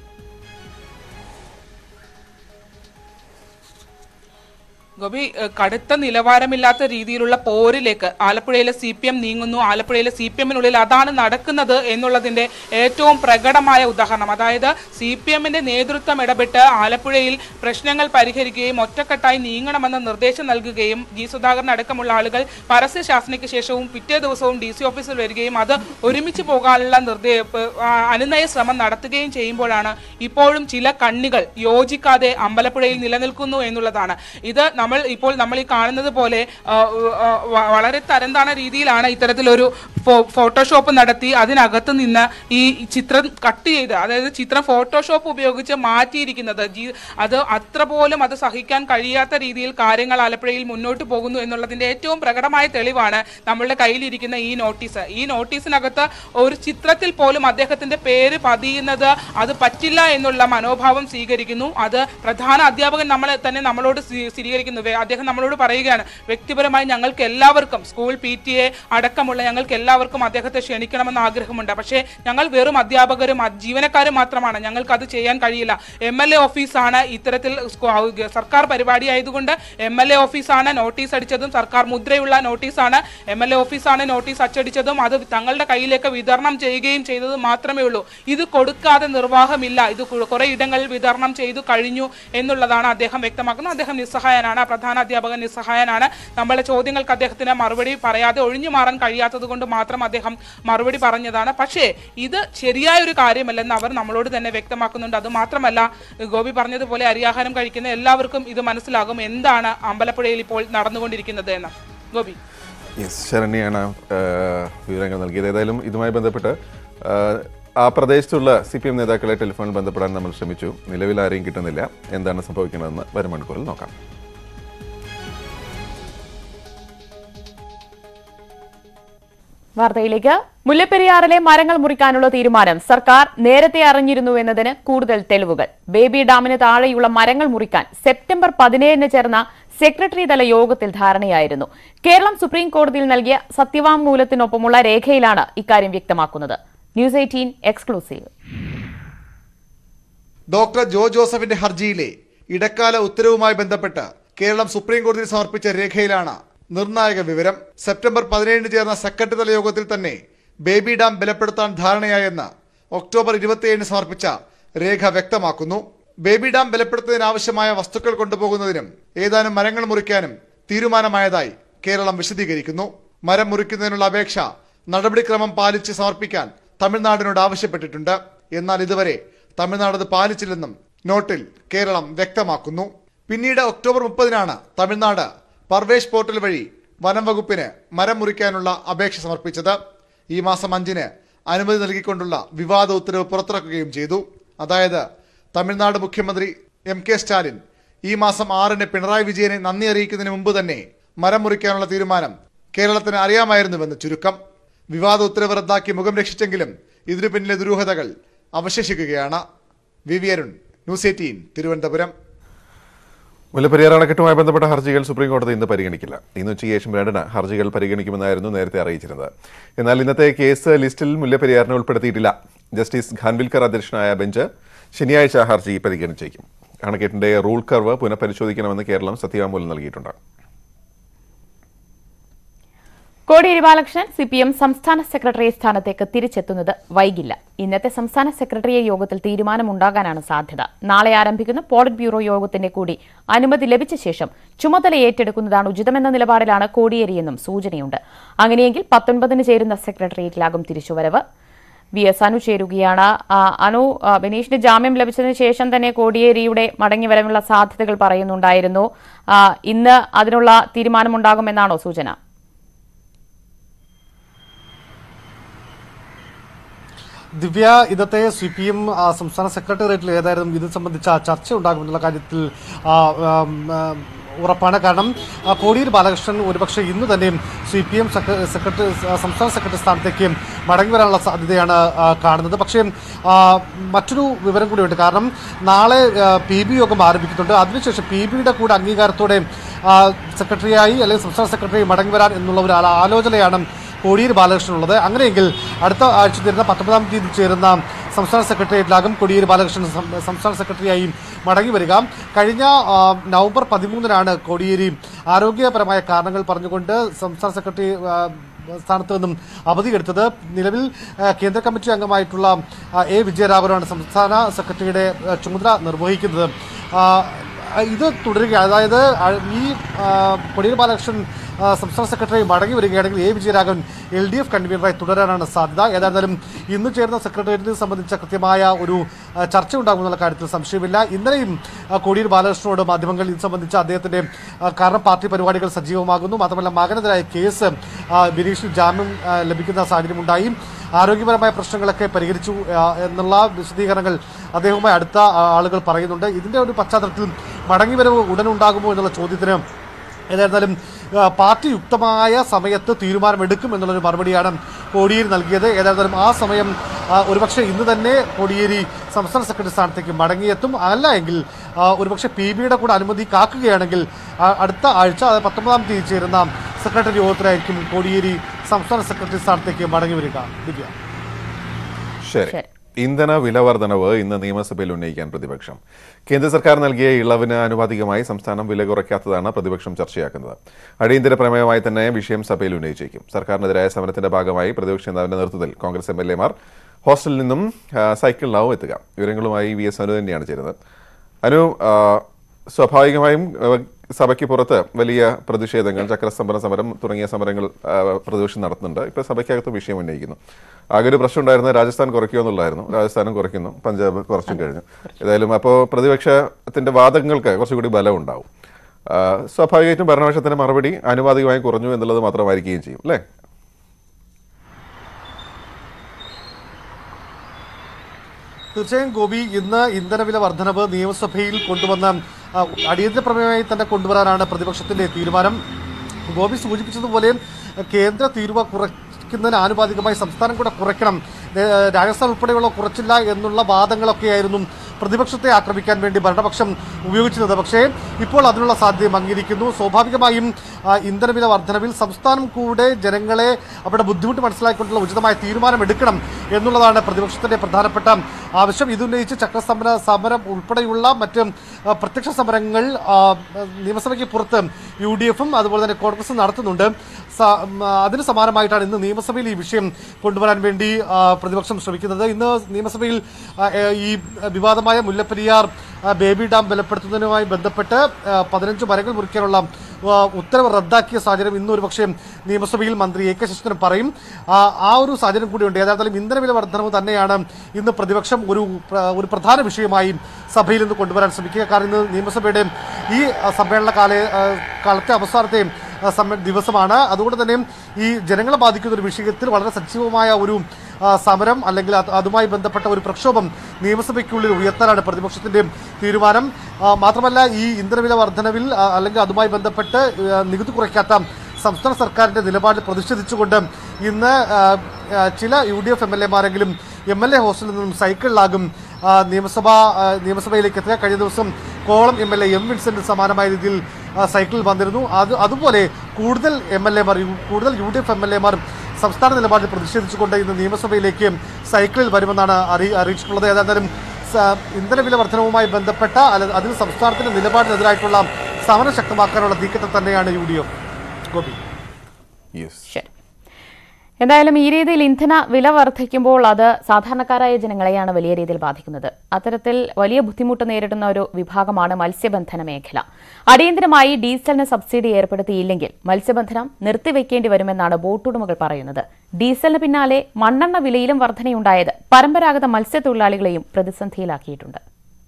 ഗോപി ഏഹ് കടുത്ത നിലവാരമില്ലാത്ത രീതിയിലുള്ള പോരിലേക്ക് ആലപ്പുഴയിലെ സി പി എം നീങ്ങുന്നു ആലപ്പുഴയിലെ സി പി എമ്മിനുള്ളിൽ അതാണ് നടക്കുന്നത് എന്നുള്ളതിന്റെ ഏറ്റവും പ്രകടമായ ഉദാഹരണം അതായത് സി പി എമ്മിന്റെ നേതൃത്വം ഇടപെട്ട് ആലപ്പുഴയിൽ പ്രശ്നങ്ങൾ പരിഹരിക്കുകയും ഒറ്റക്കെട്ടായി നീങ്ങണമെന്ന നിർദ്ദേശം നൽകുകയും ജി സുധാകരൻ അടക്കമുള്ള ആളുകൾ പരസ്യ ശാസനയ്ക്ക് ശേഷവും പിറ്റേ ദിവസവും ഡി സി ഓഫീസിൽ വരികയും അത് ഒരുമിച്ച് പോകാനുള്ള നിർദ്ദേ ആ, അനുനയ ശ്രമം നടത്തുകയും ചെയ്യുമ്പോഴാണ് ഇപ്പോഴും ചില കണ്ണികൾ യോജിക്കാതെ അമ്പലപ്പുഴയിൽ നിലനിൽക്കുന്നു എന്നുള്ളതാണ് ഇത് നമ്മൾ ഇപ്പോൾ നമ്മൾ ഈ കാണുന്നത് പോലെ ആ, ആ, വ- വളരെ തരംതാണ രീതിയിലാണ് ഇത്തരത്തിലൊരു ഫോ- ഫോട്ടോഷോപ്പ് നടത്തി അതിനകത്ത് നിന്ന് ഈ ചിത്രം കട്ട് ചെയ്ത് അതായത് ചിത്രം ഫോട്ടോഷോപ്പ് ഉപയോഗിച്ച് മാറ്റിയിരിക്കുന്നത് ജി- അത് അത്ര പോലും അത് സഹിക്കാൻ കഴിയാത്ത രീതിയിൽ കാര്യങ്ങൾ ആലപ്പുഴയിൽ മുന്നോട്ട് പോകുന്നു എന്നുള്ളതിന്റെ ഏറ്റവും പ്രകടമായ തെളിവാണ് നമ്മളുടെ കയ്യിലിരിക്കുന്ന ഈ നോട്ടീസ് ഈ നോട്ടീസിനകത്ത് ഒരു ചിത്രത്തിൽ പോലും അദ്ദേഹത്തിന്റെ പേര് പതിയുന്നത് അത് പറ്റില്ല എന്നുള്ള മനോഭാവം സ്വീകരിക്കുന്നു അത് പ്രധാന അധ്യാപകൻ നമ്മളെ തന്നെ നമ്മളോട് സ്വീ- സ്ഥിരീകരിക്കുന്നു വേ- അദ്ദേഹം നമ്മളോട് പറയുകയാണ് വ്യക്തിപരമായി ഞങ്ങൾക്ക് എല്ലാവർക്കും സ്കൂൾ പി ടി എ അടക്കമുള്ള ഞങ്ങൾക്ക് എല്ലാവർക്കും അദ്ദേഹത്തെ ക്ഷണിക്കണമെന്ന് ആഗ്രഹമുണ്ട് പക്ഷേ ഞങ്ങൾ വെറും അധ്യാപകരും അ- ജീവനക്കാരും മാത്രമാണ് ഞങ്ങൾക്ക് അത് ചെയ്യാൻ കഴിയില്ല എം എൽ എ ഓഫീസാണ് ഇത്തരത്തിൽ സ്കൂ- ഔ- സർക്കാർ പരിപാടി ആയതുകൊണ്ട് എം എൽ എ ഓഫീസാണ് നോട്ടീസ് അടിച്ചതും സർക്കാർ മുദ്രയുള്ള നോട്ടീസാണ് എം എൽ എ ഓഫീസാണ് നോട്ടീസ് അച്ചടിച്ചതും അത് തങ്ങളുടെ കയ്യിലേക്ക് വിതരണം ചെയ്യുകയും ചെയ്തത് മാത്രമേ ഉള്ളൂ ഇത് കൊടുക്കാതെ നിർവാഹമില്ല ഇത് കു- കുറെ ഇടങ്ങളിൽ വിതരണം ചെയ്തു കഴിഞ്ഞു എന്നുള്ളതാണ് അദ്ദേഹം വ്യക്തമാക്കുന്നത് അദ്ദേഹം നിസ്സഹായനാണ് ആ പ്രധാന അധ്യാപകൻ നിസ്സഹായനാണ് നമ്മളുടെ ചോദ്യങ്ങൾക്ക് അദ്ദേഹത്തിന് മറുപടി പറയാതെ ഒഴിഞ്ഞു മാറാൻ കഴിയാത്തത് കൊണ്ട് മാത്രം അദ്ദേഹം മറുപടി പറഞ്ഞതാണ് പക്ഷേ ഇത് ശരിയായ ഒരു കാര്യമല്ലെന്ന് അവർ നമ്മളോട് തന്നെ വ്യക്തമാക്കുന്നുണ്ട് അത് മാത്രമല്ല ഗോപി പറഞ്ഞതുപോലെ അരിയാഹാരം കഴിക്കുന്ന എല്ലാവർക്കും ഇത് മനസ്സിലാകും എന്താണ് അമ്പലപ്പുഴയിൽ ഇപ്പോൾ നടന്നുകൊണ്ടിരിക്കുന്നത് എന്ന് ഗോപി
യെസ് ശരണ്യാണ് ആ, വിവരങ്ങൾ നൽകിയത് ഏതായാലും ഇതുമായി ബന്ധപ്പെട്ട് ആ, ആ പ്രദേശത്തുള്ള സി പി എം നേതാക്കളെ ടെലിഫോണിൽ ബന്ധപ്പെടാൻ നമ്മൾ ശ്രമിച്ചു നിലവിൽ ആരെയും കിട്ടുന്നില്ല എന്താണ് സംഭവിക്കുന്നതെന്ന് വരും മണിക്കൂറിൽ നോക്കാം
വാർത്തയിലേക്ക് മുല്ലപ്പെരിയാറിലെ മരങ്ങൾ മുറിക്കാനുള്ള തീരുമാനം സർക്കാർ നേരത്തെ അറിഞ്ഞിരുന്നു എന്നതിന് കൂടുതൽ തെളിവുകൾ ബേബി ഡാമിന് താഴെയുള്ള മരങ്ങൾ മുറിക്കാൻ സെപ്റ്റംബർ പതിനേഴിന് ചേർന്ന സെക്രട്ടറി തല യോഗത്തിൽ ധാരണയായിരുന്നു കേരളം സുപ്രീം കോടതിയിൽ നൽകിയ സത്യവാങ്മൂലത്തിനൊപ്പമുള്ള രേഖയിലാണ് ഇക്കാര്യം വ്യക്തമാക്കുന്നത് news eighteen exclusive
doctor Jo ജോസഫിന്റെ ഹർജിയിലെ ഇടക്കാല ഉത്തരവുമായി ബന്ധപ്പെട്ട് കേരളം സുപ്രീം കോടതിയിൽ സമർപ്പിച്ച രേഖയിലാണ് നിർണായക വിവരം സെപ്റ്റംബർ പതിനേഴിന് ചേർന്ന സെക്രട്ടറി തല യോഗത്തിൽ തന്നെ ബേബി ഡാം ബലപ്പെടുത്താൻ ധാരണയായെന്ന് ഒക്ടോബർ ഇരുപത്തിയേഴിന് സമർപ്പിച്ച രേഖ വ്യക്തമാക്കുന്നു ബേബി ഡാം ബലപ്പെടുത്തുന്നതിനാവശ്യമായ വസ്തുക്കൾ കൊണ്ടുപോകുന്നതിനും ഏതാനും മരങ്ങൾ മുറിക്കാനും തീരുമാനമായതായി കേരളം വിശദീകരിക്കുന്നു മരം മുറിക്കുന്നതിനുള്ള അപേക്ഷ നടപടിക്രമം പാലിച്ച് സമർപ്പിക്കാൻ തമിഴ്നാടിനോട് ആവശ്യപ്പെട്ടിട്ടുണ്ട് എന്നാൽ ഇതുവരെ തമിഴ്നാട് അത് പാലിച്ചില്ലെന്നും നോട്ടിൽ കേരളം വ്യക്തമാക്കുന്നു പിന്നീട് ഒക്ടോബർ മുപ്പതിനാണ് തമിഴ്നാട് പർവേഷ് പോർട്ടൽ വഴി വനം വകുപ്പിന് മരം മുറിക്കാനുള്ള അപേക്ഷ സമർപ്പിച്ചത് ഈ മാസം അഞ്ചിന് അനുമതി നൽകിക്കൊണ്ടുള്ള വിവാദ ഉത്തരവ് പുറത്തിറക്കുകയും ചെയ്തു അതായത് തമിഴ്നാട് മുഖ്യമന്ത്രി എം കെ സ്റ്റാലിൻ ഈ മാസം ആറിന് പിണറായി വിജയനെ നന്ദി അറിയിക്കുന്നതിന് മുമ്പ് തന്നെ മരം മുറിക്കാനുള്ള തീരുമാനം കേരളത്തിന് അറിയാമായിരുന്നുവെന്ന് ചുരുക്കം വിവാദ ഉത്തരവ് റദ്ദാക്കി മുഖം രക്ഷിച്ചെങ്കിലും ഇതിനു പിന്നിലെ ദുരൂഹതകൾ അവശേഷിക്കുകയാണ് V V Arun news eighteen Thiruvananthapuram
Mullaperiyar അണക്കെട്ടുമായി ബന്ധപ്പെട്ട ഹർജികൾ സുപ്രീം കോടതി ഇന്ന് പരിഗണിക്കില്ല ഇന്ന് ഉച്ചയ്ക്ക് ശേഷം രണ്ടിന് ഹർജികൾ പരിഗണിക്കുമെന്നായിരുന്നു നേരത്തെ അറിയിച്ചിരുന്നത് എന്നാൽ ഇന്നത്തെ കേസ് ലിസ്റ്റിൽ മുല്ലപ്പെരിയാറിനെ ഉൾപ്പെടുത്തിയിട്ടില്ല ജസ്റ്റിസ് ഖാൻവിൽക്കർ അധ്യക്ഷനായ ബെഞ്ച് ശനിയാഴ്ച ഹർജി പരിഗണിച്ചേക്കും അണക്കെട്ടിന്റെ റൂൾ കർവ് പുനഃപരിശോധിക്കണമെന്ന് കേരളം സത്യവാങ്മൂലം നൽകിയിട്ടുണ്ട്
Kodiyeri Balakrishnan C P M സംസ്ഥാന സെക്രട്ടറി സ്ഥാനത്തേക്ക് തിരിച്ചെത്തുന്നത് വൈകില്ല ഇന്നത്തെ സംസ്ഥാന സെക്രട്ടറിയെ യോഗത്തിൽ തീരുമാനമുണ്ടാകാനാണ് സാധ്യത നാളെ ആരംഭിക്കുന്ന പോളിറ്റ് ബ്യൂറോ യോഗത്തിന്റെ കൂടി അനുമതി ലഭിച്ച ശേഷം ചുമതല ഏറ്റെടുക്കുന്നതാണ് ഉചിതമെന്ന നിലപാടിലാണ് കോടിയേരിയെന്നും സൂചനയുണ്ട് അങ്ങനെയെങ്കിൽ പത്തൊൻപതിന് ചേരുന്ന സെക്രട്ടേറിയറ്റിലാകും തിരിച്ചുവരവ് വി എസ് അനു ചേരുകയാണ് ആ, അനു ആ, ബിനീഷിന് ജാമ്യം ലഭിച്ചതിന് ശേഷം തന്നെ കോടിയേരിയുടെ മടങ്ങിവരവുള്ള സാധ്യതകൾ പറയുന്നുണ്ടായിരുന്നു ആ, ഇന്ന് അതിനുള്ള തീരുമാനമുണ്ടാകുമെന്നാണോ സൂചന
ദിവ്യ ഇന്നത്തെ സി പി എം സംസ്ഥാന സെക്രട്ടേറിയറ്റിൽ ഏതായാലും ഇത് സംബന്ധിച്ച ചർച്ച ഉണ്ടാകുമെന്നുള്ള കാര്യത്തിൽ ആ, ആം, ആ, ഉറപ്പാണ് കാരണം ആ, കോടിയേരി ബാലകൃഷ്ണൻ ഒരുപക്ഷെ ഇന്ന് തന്നെ സി പി എം സെക്രട്ടറി സംസ്ഥാന സെക്രട്ടറി സ്ഥാനത്തേക്ക് മടങ്ങി വരാനുള്ള സാധ്യതയാണ് ആ, കാണുന്നത് പക്ഷേ ആ, മറ്റൊരു വിവരം കൂടിയുണ്ട് കാരണം നാളെ പി ബി യോഗം ആരംഭിക്കുന്നുണ്ട് അതിനുശേഷം പി ബിയുടെ കൂടെ അംഗീകാരത്തോടെ ആ, സെക്രട്ടറിയായി അല്ലെങ്കിൽ സംസ്ഥാന സെക്രട്ടറി മടങ്ങി വരാൻ എന്നുള്ള ഒരു ആല- ആലോചനയാണ് കോടിയേരി ബാലകൃഷ്ണൻ ഉള്ളത് അങ്ങനെയെങ്കിൽ അടുത്ത ആഴ്ച ചേരുന്ന പത്തൊമ്പതാം തീയതി ചേരുന്ന സംസ്ഥാന സെക്രട്ടേറിയറ്റിലാകും കോടിയേരി ബാലകൃഷ്ണൻ സം- സംസ്ഥാന സെക്രട്ടറിയായി മടങ്ങി വരിക കഴിഞ്ഞ ആ, നവംബർ പതിമൂന്നിനാണ് കോടിയേരി ആരോഗ്യപരമായ കാരണങ്ങൾ പറഞ്ഞുകൊണ്ട് സംസ്ഥാന സെക്രട്ടറി ആ, സ്ഥാനത്ത് നിന്നും അവധി എടുത്തത് നിലവിൽ ആ, കേന്ദ്ര കമ്മിറ്റി അംഗമായിട്ടുള്ള ആ, എ വിജയരാഘവനാണ് സംസ്ഥാന സെക്രട്ടറിയുടെ ആ, ചുമതല നിർവഹിക്കുന്നത് ആ, ഇത് തുടരുക അതായത് അ- ഈ ആ, കോടിയേരി ബാലകൃഷ്ണൻ ആ, സംസ്ഥാന സെക്രട്ടറി മടങ്ങി വരികയാണെങ്കിൽ A Vijayaraghavan L D F കൺവീനറായി തുടരാനാണ് സാധ്യത ഏതായിരുന്നാലും ഇന്ന് ചേർന്ന സെക്രട്ടേറിയറ്റിനെ സംബന്ധിച്ച കൃത്യമായ ഒരു ആ, ചർച്ച ഉണ്ടാകുമെന്നുള്ള കാര്യത്തിൽ സംശയമില്ല ഇന്നലെയും ആ, കോടിയേരി ബാലകൃഷ്ണനോട് മാധ്യമങ്ങൾ ഇത് സംബന്ധിച്ച അദ്ദേഹത്തിന്റെ ആ, കാരണം പാർട്ടി പരിപാടികൾ സജീവമാകുന്നു മാത്രമല്ല മകനെതിരായ കേസ് ആ, ബിനീഷിന് ജാമ്യം ആ, ലഭിക്കുന്ന സാഹചര്യമുണ്ടായി ആരോഗ്യപരമായ പ്രശ്നങ്ങളൊക്കെ പരിഹരിച്ചു ആ, എന്നുള്ള വിശദീകരണങ്ങൾ അദ്ദേഹവുമായി അടുത്ത ആ, ആളുകൾ പറയുന്നുണ്ട് ഇതിന്റെ ഒരു പശ്ചാത്തലത്തിൽ മടങ്ങിവരവ് ഉടനുണ്ടാകുമോ എന്നുള്ള ചോദ്യത്തിന് ഏതായിരുന്നാലും ആ, പാർട്ടി യുക്തമായ സമയത്ത് തീരുമാനമെടുക്കും എന്നുള്ളൊരു മറുപടിയാണ് കോടിയേരി നൽകിയത് ഏതായിരുന്നാലും ആ സമയം ആ, ഒരുപക്ഷെ ഇന്ന് തന്നെ കോടിയേരി സംസ്ഥാന സെക്രട്ടറി സ്ഥാനത്തേക്ക് മടങ്ങിയെത്തും അല്ല എങ്കിൽ ആ, ഒരുപക്ഷെ പി ബിയുടെ കൂടെ അനുമതി കാക്കുകയാണെങ്കിൽ ആ, അടുത്ത ആഴ്ച അതായത് പത്തൊമ്പതാം തീയതി ചേരുന്ന സെക്രട്ടറി യോഗത്തിലായിരിക്കും കോടിയേരി സംസ്ഥാന സെക്രട്ടറി സ്ഥാനത്തേക്ക് മടങ്ങി വരിക ദിവ്യ
ശരി
ശരി.
ഇന്ധന വില വർധനവ് ഇന്ന് നിയമസഭയിൽ ഉന്നയിക്കാൻ പ്രതിപക്ഷം കേന്ദ്ര സർക്കാർ നൽകിയ ഇളവിന് ആനുപാതികമായി സംസ്ഥാനം വില കുറയ്ക്കാത്തതാണ് പ്രതിപക്ഷം ചർച്ചയാക്കുന്നത് അടിയന്തര പ്രമേയമായി തന്നെ വിഷയം സഭയിൽ ഉന്നയിച്ചേക്കും സർക്കാരിനെതിരായ സമരത്തിന്റെ ഭാഗമായി പ്രതിപക്ഷ നേതാവിന്റെ നേതൃത്വത്തിൽ കോൺഗ്രസ് എം എൽ എമാർ ഹോസ്റ്റലിൽ നിന്നും ആ, സൈക്കിളിലാവും എത്തുക വിവരങ്ങളുമായി വി എസ് അനു തന്നെയാണ് ചേരുന്നത് അനു ആ, സ്വാഭാവികമായും ആ, സഭയ്ക്ക് പുറത്ത് വലിയ പ്രതിഷേധങ്ങൾ ചക്രസ്തംഭന സമരം തുടങ്ങിയ സമരങ്ങൾ ആ, പ്രതിപക്ഷം നടത്തുന്നുണ്ട് ഇപ്പോൾ സഭയ്ക്കകത്ത് വിഷയം ഉന്നയിക്കുന്നു ആകെ ഒരു പ്രശ്നം ഉണ്ടായിരുന്നത് രാജസ്ഥാൻ കുറയ്ക്കുക എന്നുള്ളതായിരുന്നു രാജസ്ഥാനും കുറയ്ക്കുന്നു പഞ്ചാബ് കുറച്ചും കഴിഞ്ഞു ഏതായാലും അപ്പോൾ പ്രതിപക്ഷത്തിന്റെ വാദങ്ങൾക്ക് കുറച്ചുകൂടി ബലം ഉണ്ടാവും ആ, സ്വാഭാവികമായിട്ടും ഭരണപക്ഷത്തിന്റെ മറുപടി ആനുപാതികമായി കുറഞ്ഞു എന്നുള്ളത് മാത്രമായിരിക്കുകയും ചെയ്യും അല്ലേ
തീർച്ചയായും ഗോപി ഇന്ന് ഇന്ധനവില വർധനവ് നിയമസഭയിൽ കൊണ്ടുവന്ന ആ, അടിയന്തര പ്രമേയമായി തന്നെ കൊണ്ടുവരാനാണ് പ്രതിപക്ഷത്തിന്റെ തീരുമാനം ഗോപി സൂചിപ്പിച്ചതുപോലെ കേന്ദ്ര തീരുവ കുറ കുറയ്ക്കുന്നതിന് ആനുപാതികമായി സംസ്ഥാനം കൂടെ കുറയ്ക്കണം ഏ, രാജസ്ഥാൻ ഉൾപ്പെടെയുള്ള കുറച്ചില്ല എന്നുള്ള വാദങ്ങളൊക്കെയായിരുന്നു പ്രതിപക്ഷത്തെ ആക്രമിക്കാൻ വേണ്ടി ഭരണപക്ഷം ഉപയോഗിച്ചിരുന്നത് പക്ഷേ ഇപ്പോൾ അതിനുള്ള സാധ്യത മങ്ങിയിരിക്കുന്നു സ്വാഭാവികമായും ആ, ഇന്ധനവില വർധനവിൽ സംസ്ഥാനം കൂടെ ജനങ്ങളെ അവരുടെ ബുദ്ധിമുട്ട് മനസ്സിലാക്കിക്കൊണ്ടുള്ള ഉചിതമായ തീരുമാനമെടുക്കണം എന്നുള്ളതാണ് പ്രതിപക്ഷത്തിന്റെ പ്രധാനപ്പെട്ട ആവശ്യം ഇതുന്നയിച്ച് ചക്രസമര സമരം ഉൾപ്പെടെയുള്ള മറ്റ് ആ, പ്രത്യക്ഷ സമരങ്ങൾ ആ, നിയമസഭയ്ക്ക് പുറത്ത് യു ഡി എഫും അതുപോലെ തന്നെ കോൺഗ്രസും നടത്തുന്നുണ്ട് സ- ഉം, ആ, അതിന് സമാനമായിട്ടാണ് ഇന്ന് നിയമസഭയിൽ ഈ വിഷയം കൊണ്ടുവരാൻ വേണ്ടി ആ, പ്രതിപക്ഷം ശ്രമിക്കുന്നത് ഇന്ന് നിയമസഭയിൽ ആ, ഏ, ഈ വിവാദമായ മുല്ലപ്പെരിയാർ ആ, ബേബി ഡാം ബലപ്പെടുത്തുന്നതിനുമായി ബന്ധപ്പെട്ട് ആ, പതിനഞ്ച് മരങ്ങൾ മുറിക്കാനുള്ള ആ, ഉത്തരവ് റദ്ദാക്കിയ സാഹചര്യം ഇന്ന് ഒരു പക്ഷേ നിയമസഭയിൽ മന്ത്രി എ കെ ശശീന്ദ്രൻ പറയും ആ, ആ ഒരു സാഹചര്യം കൂടിയുണ്ട് യഥാർത്ഥത്തിൽ ഇന്ധനവില വർധനവ് തന്നെയാണ് ഇന്ന് പ്രതിപക്ഷം ഒരു പ്ര- ഒരു പ്രധാന വിഷയമായി സഭയിൽ നിന്ന് കൊണ്ടുവരാൻ ശ്രമിക്കുക കാരണം ഇന്ന് നിയമസഭയുടെ ഈ ആ, സമ്മേളന കാല ആ, കാലത്തെ അവസാനത്തെ ആ, സമ്മേ ദിവസമാണ് അതുകൊണ്ട് തന്നെ ഈ ജനങ്ങളെ ബാധിക്കുന്ന ഒരു വിഷയത്തിൽ വളരെ സജീവമായ ഒരു ആ, സമരം അല്ലെങ്കിൽ അത് അതുമായി ബന്ധപ്പെട്ട ഒരു പ്രക്ഷോഭം നിയമസഭയ്ക്കുള്ളിൽ ഉയർത്താനാണ് പ്രതിപക്ഷത്തിന്റെ തീരുമാനം ആ, മാത്രമല്ല ഈ ഇന്ധനവില വർധനവിൽ ആ, അല്ലെങ്കിൽ അതുമായി ബന്ധപ്പെട്ട് ആ, നികുതി കുറയ്ക്കാത്ത സംസ്ഥാന സർക്കാരിന്റെ നിലപാടിൽ പ്രതിഷേധിച്ചുകൊണ്ട് ഇന്ന് ആ, ആ, ചില U D F M L എമാരെങ്കിലും എം എൽ എ ഹോസ്റ്റലിൽ നിന്നും സൈക്കിളിലാകും ആ, നിയമസഭ ആ, നിയമസഭയിലേക്ക് എത്തുക കഴിഞ്ഞ ദിവസം കോളം M L A M Vincent സമാനമായ രീതിയിൽ ആ, സൈക്കിളിൽ വന്നിരുന്നു അത് അതുപോലെ കൂടുതൽ എം എൽ എമാർ കൂടുതൽ U D F M L എമാർ സംസ്ഥാന നിലപാടിൽ പ്രതിഷേധിച്ചുകൊണ്ട് ഇന്ന് നിയമസഭയിലേക്ക് സൈക്കിളിൽ വരുമെന്നാണ് അറി അറിയിച്ചിട്ടുള്ളത് ഏതായാലും സ- ഇന്ധനവില വർധനവുമായി ബന്ധപ്പെട്ട അല്ല അതിന് സംസ്ഥാനത്തിന്റെ നിലപാടിനെതിരായിട്ടുള്ള സമരം ശക്തമാക്കാനുള്ള നീക്കത്തിൽ തന്നെയാണ് U D F Gopi
yes
ശരി എന്തായാലും ഈ രീതിയിൽ ഇന്ധന വില വർദ്ധിക്കുമ്പോൾ അത് സാധാരണക്കാരായ ജനങ്ങളെയാണ് വലിയ രീതിയിൽ ബാധിക്കുന്നത് അത്തരത്തിൽ വലിയ ബുദ്ധിമുട്ട് നേരിടുന്ന ഒരു വിഭാഗമാണ് മത്സ്യബന്ധന മേഖല അടിയന്തരമായി ഡീസലിന് സബ്സിഡി ഏർപ്പെടുത്തിയില്ലെങ്കിൽ മത്സ്യബന്ധനം നിർത്തിവെക്കേണ്ടി വരുമെന്നാണ് ബോട്ടുടമകൾ പറയുന്നത് ഡീസലിന് പിന്നാലെ മണ്ണെണ്ണ വിലയിലും വർധനയുണ്ടായത് പരമ്പരാഗത മത്സ്യത്തൊഴിലാളികളെയും പ്രതിസന്ധിയിലാക്കിയിട്ടുണ്ട്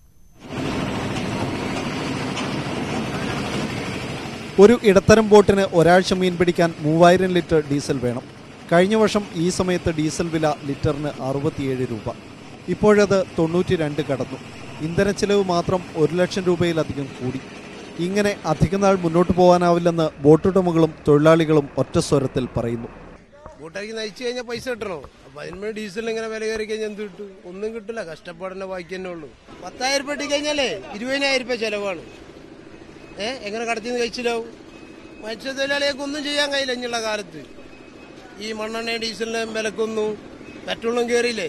ഒരു ഇടത്തരം ബോട്ടിന് ഒരാഴ്ച മീൻ പിടിക്കാൻ മൂവായിരം ലിറ്റർ ഡീസൽ വേണം കഴിഞ്ഞ വർഷം ഈ സമയത്ത് ഡീസൽ വില ലിറ്ററിന് അറുപത്തിയേഴ് രൂപ ഇപ്പോഴത് തൊണ്ണൂറ്റി രണ്ട് കടന്നു ഇന്ധനച്ചെലവ് മാത്രം ഒരു ലക്ഷം രൂപയിലധികം കൂടി ഇങ്ങനെ അധികനാൾ മുന്നോട്ട് പോകാനാവില്ലെന്ന് ബോട്ടുടമകളും തൊഴിലാളികളും ഒറ്റ സ്വരത്തിൽ പറയുന്നു
കൂട്ടാക്കി നയിച്ചു കഴിഞ്ഞാൽ പൈസ കിട്ടണോ അപ്പൊ അതിന് ഡീസലിന് ഇങ്ങനെ വില കയറി കഴിഞ്ഞാൽ എന്ത് കിട്ടും ഒന്നും കിട്ടില്ല കഷ്ടപ്പാടിന്റെ ബാക്കി തന്നെ ഉള്ളൂ പത്തായിരം രൂപ ഇട്ട് കഴിഞ്ഞാലേ ഇരുപതിനായിരം രൂപ ചെലവാണ് ഏ എങ്ങനെ കടത്തിന്ന് കഴിച്ചില്ലാവും മത്സ്യത്തൊഴിലാളികൾക്ക് ഒന്നും ചെയ്യാൻ കഴിയില്ല ഇനിയുള്ള കാലത്ത് ഈ മണ്ണെണ്ണ ഡീസലിന് വിലക്കൊന്നും പെട്രോളും കയറിയില്ലേ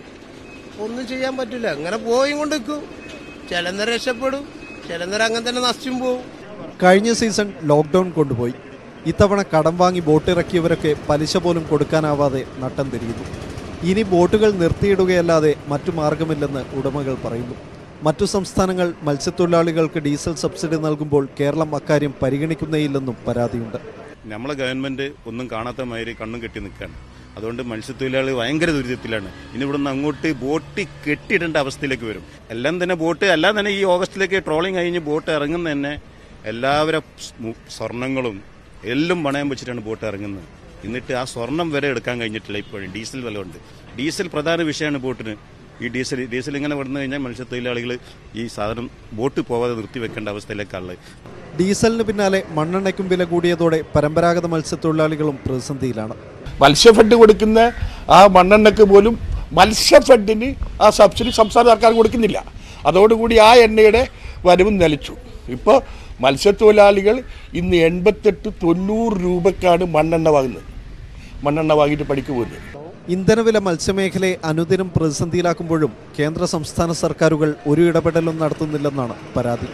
ഒന്നും ചെയ്യാൻ പറ്റില്ല അങ്ങനെ പോയി കൊണ്ട് നിൽക്കും ചിലന്നേരം രക്ഷപ്പെടും ചിലന്നേരം അങ്ങനെ തന്നെ നശിച്ചും പോവും
കഴിഞ്ഞ സീസൺ ലോക്ക്ഡൌൺ കൊണ്ടുപോയി ഇത്തവണ കടം വാങ്ങി ബോട്ടിറക്കിയവരൊക്കെ പലിശ പോലും കൊടുക്കാനാവാതെ നട്ടം തിരിയുന്നു ഇനി ബോട്ടുകൾ നിർത്തിയിടുകയല്ലാതെ മറ്റു മാർഗമില്ലെന്ന് ഉടമകൾ പറയുന്നു മറ്റു സംസ്ഥാനങ്ങൾ മത്സ്യത്തൊഴിലാളികൾക്ക് ഡീസൽ സബ്സിഡി നൽകുമ്പോൾ കേരളം അക്കാര്യം പരിഗണിക്കുന്നേയില്ലെന്നും പരാതിയുണ്ട്
നമ്മളെ ഗവൺമെന്റ് ഒന്നും കാണാത്ത മാതിരി കണ്ണും കെട്ടി നിൽക്കുകയാണ് അതുകൊണ്ട് മത്സ്യത്തൊഴിലാളി ഭയങ്കര ദുരിതത്തിലാണ് ഇനി ഇവിടുന്ന് അങ്ങോട്ട് ബോട്ട് കെട്ടിയിടേണ്ട അവസ്ഥയിലേക്ക് വരും എല്ലാം തന്നെ ബോട്ട് എല്ലാം തന്നെ ഈ ഓഗസ്റ്റിലേക്ക് ട്രോളിംഗ് കഴിഞ്ഞ് ബോട്ട് ഇറങ്ങുന്ന തന്നെ എല്ലാവരും സ്വർണങ്ങളും എല്ലാം പണയം വെച്ചിട്ടാണ് ബോട്ട് ഇറങ്ങുന്നത് എന്നിട്ട് ആ സ്വർണം വരെ എടുക്കാൻ കഴിഞ്ഞിട്ടില്ല ഇപ്പോഴും ഡീസൽ വില ഉണ്ട് ഡീസൽ പ്രധാന വിഷയമാണ് ബോട്ടിന് ഈ ഡീസൽ ഡീസൽ ഇങ്ങനെ വന്നു കഴിഞ്ഞാൽ മത്സ്യത്തൊഴിലാളികൾ ഈ സാധനം ബോട്ട് പോവാതെ നിർത്തിവെക്കേണ്ട അവസ്ഥയിലേക്കാണുള്ളത്
ഡീസലിന് പിന്നാലെ മണ്ണെണ്ണയ്ക്കും വില കൂടിയതോടെ പരമ്പരാഗത മത്സ്യത്തൊഴിലാളികളും പ്രതിസന്ധിയിലാണ്
മത്സ്യഫെഡ് കൊടുക്കുന്ന ആ മണ്ണെണ്ണയ്ക്ക് പോലും മത്സ്യഫെഡിന് ആ സബ്സിഡി സംസ്ഥാന സർക്കാർ കൊടുക്കുന്നില്ല അതോടുകൂടി ആ എണ്ണയുടെ വരവും നിലച്ചു ഇപ്പോൾ മത്സ്യത്തൊഴിലാളികൾ ഇന്ന് എൺപത്തെട്ട് തൊണ്ണൂറ് രൂപക്കാണ് മണ്ണെണ്ണ വാങ്ങുന്നത് മണ്ണെണ്ണ വാങ്ങിയിട്ട് പണിക്ക് പോകുന്നത്
ഇന്ധനവില മത്സ്യമേഖലയെ അനുദിനം പ്രതിസന്ധിയിലാക്കുമ്പോഴും കേന്ദ്ര സംസ്ഥാന സർക്കാരുകൾ ഒരു ഇടപെടലും നടത്തുന്നില്ലെന്നാണ് പരാതി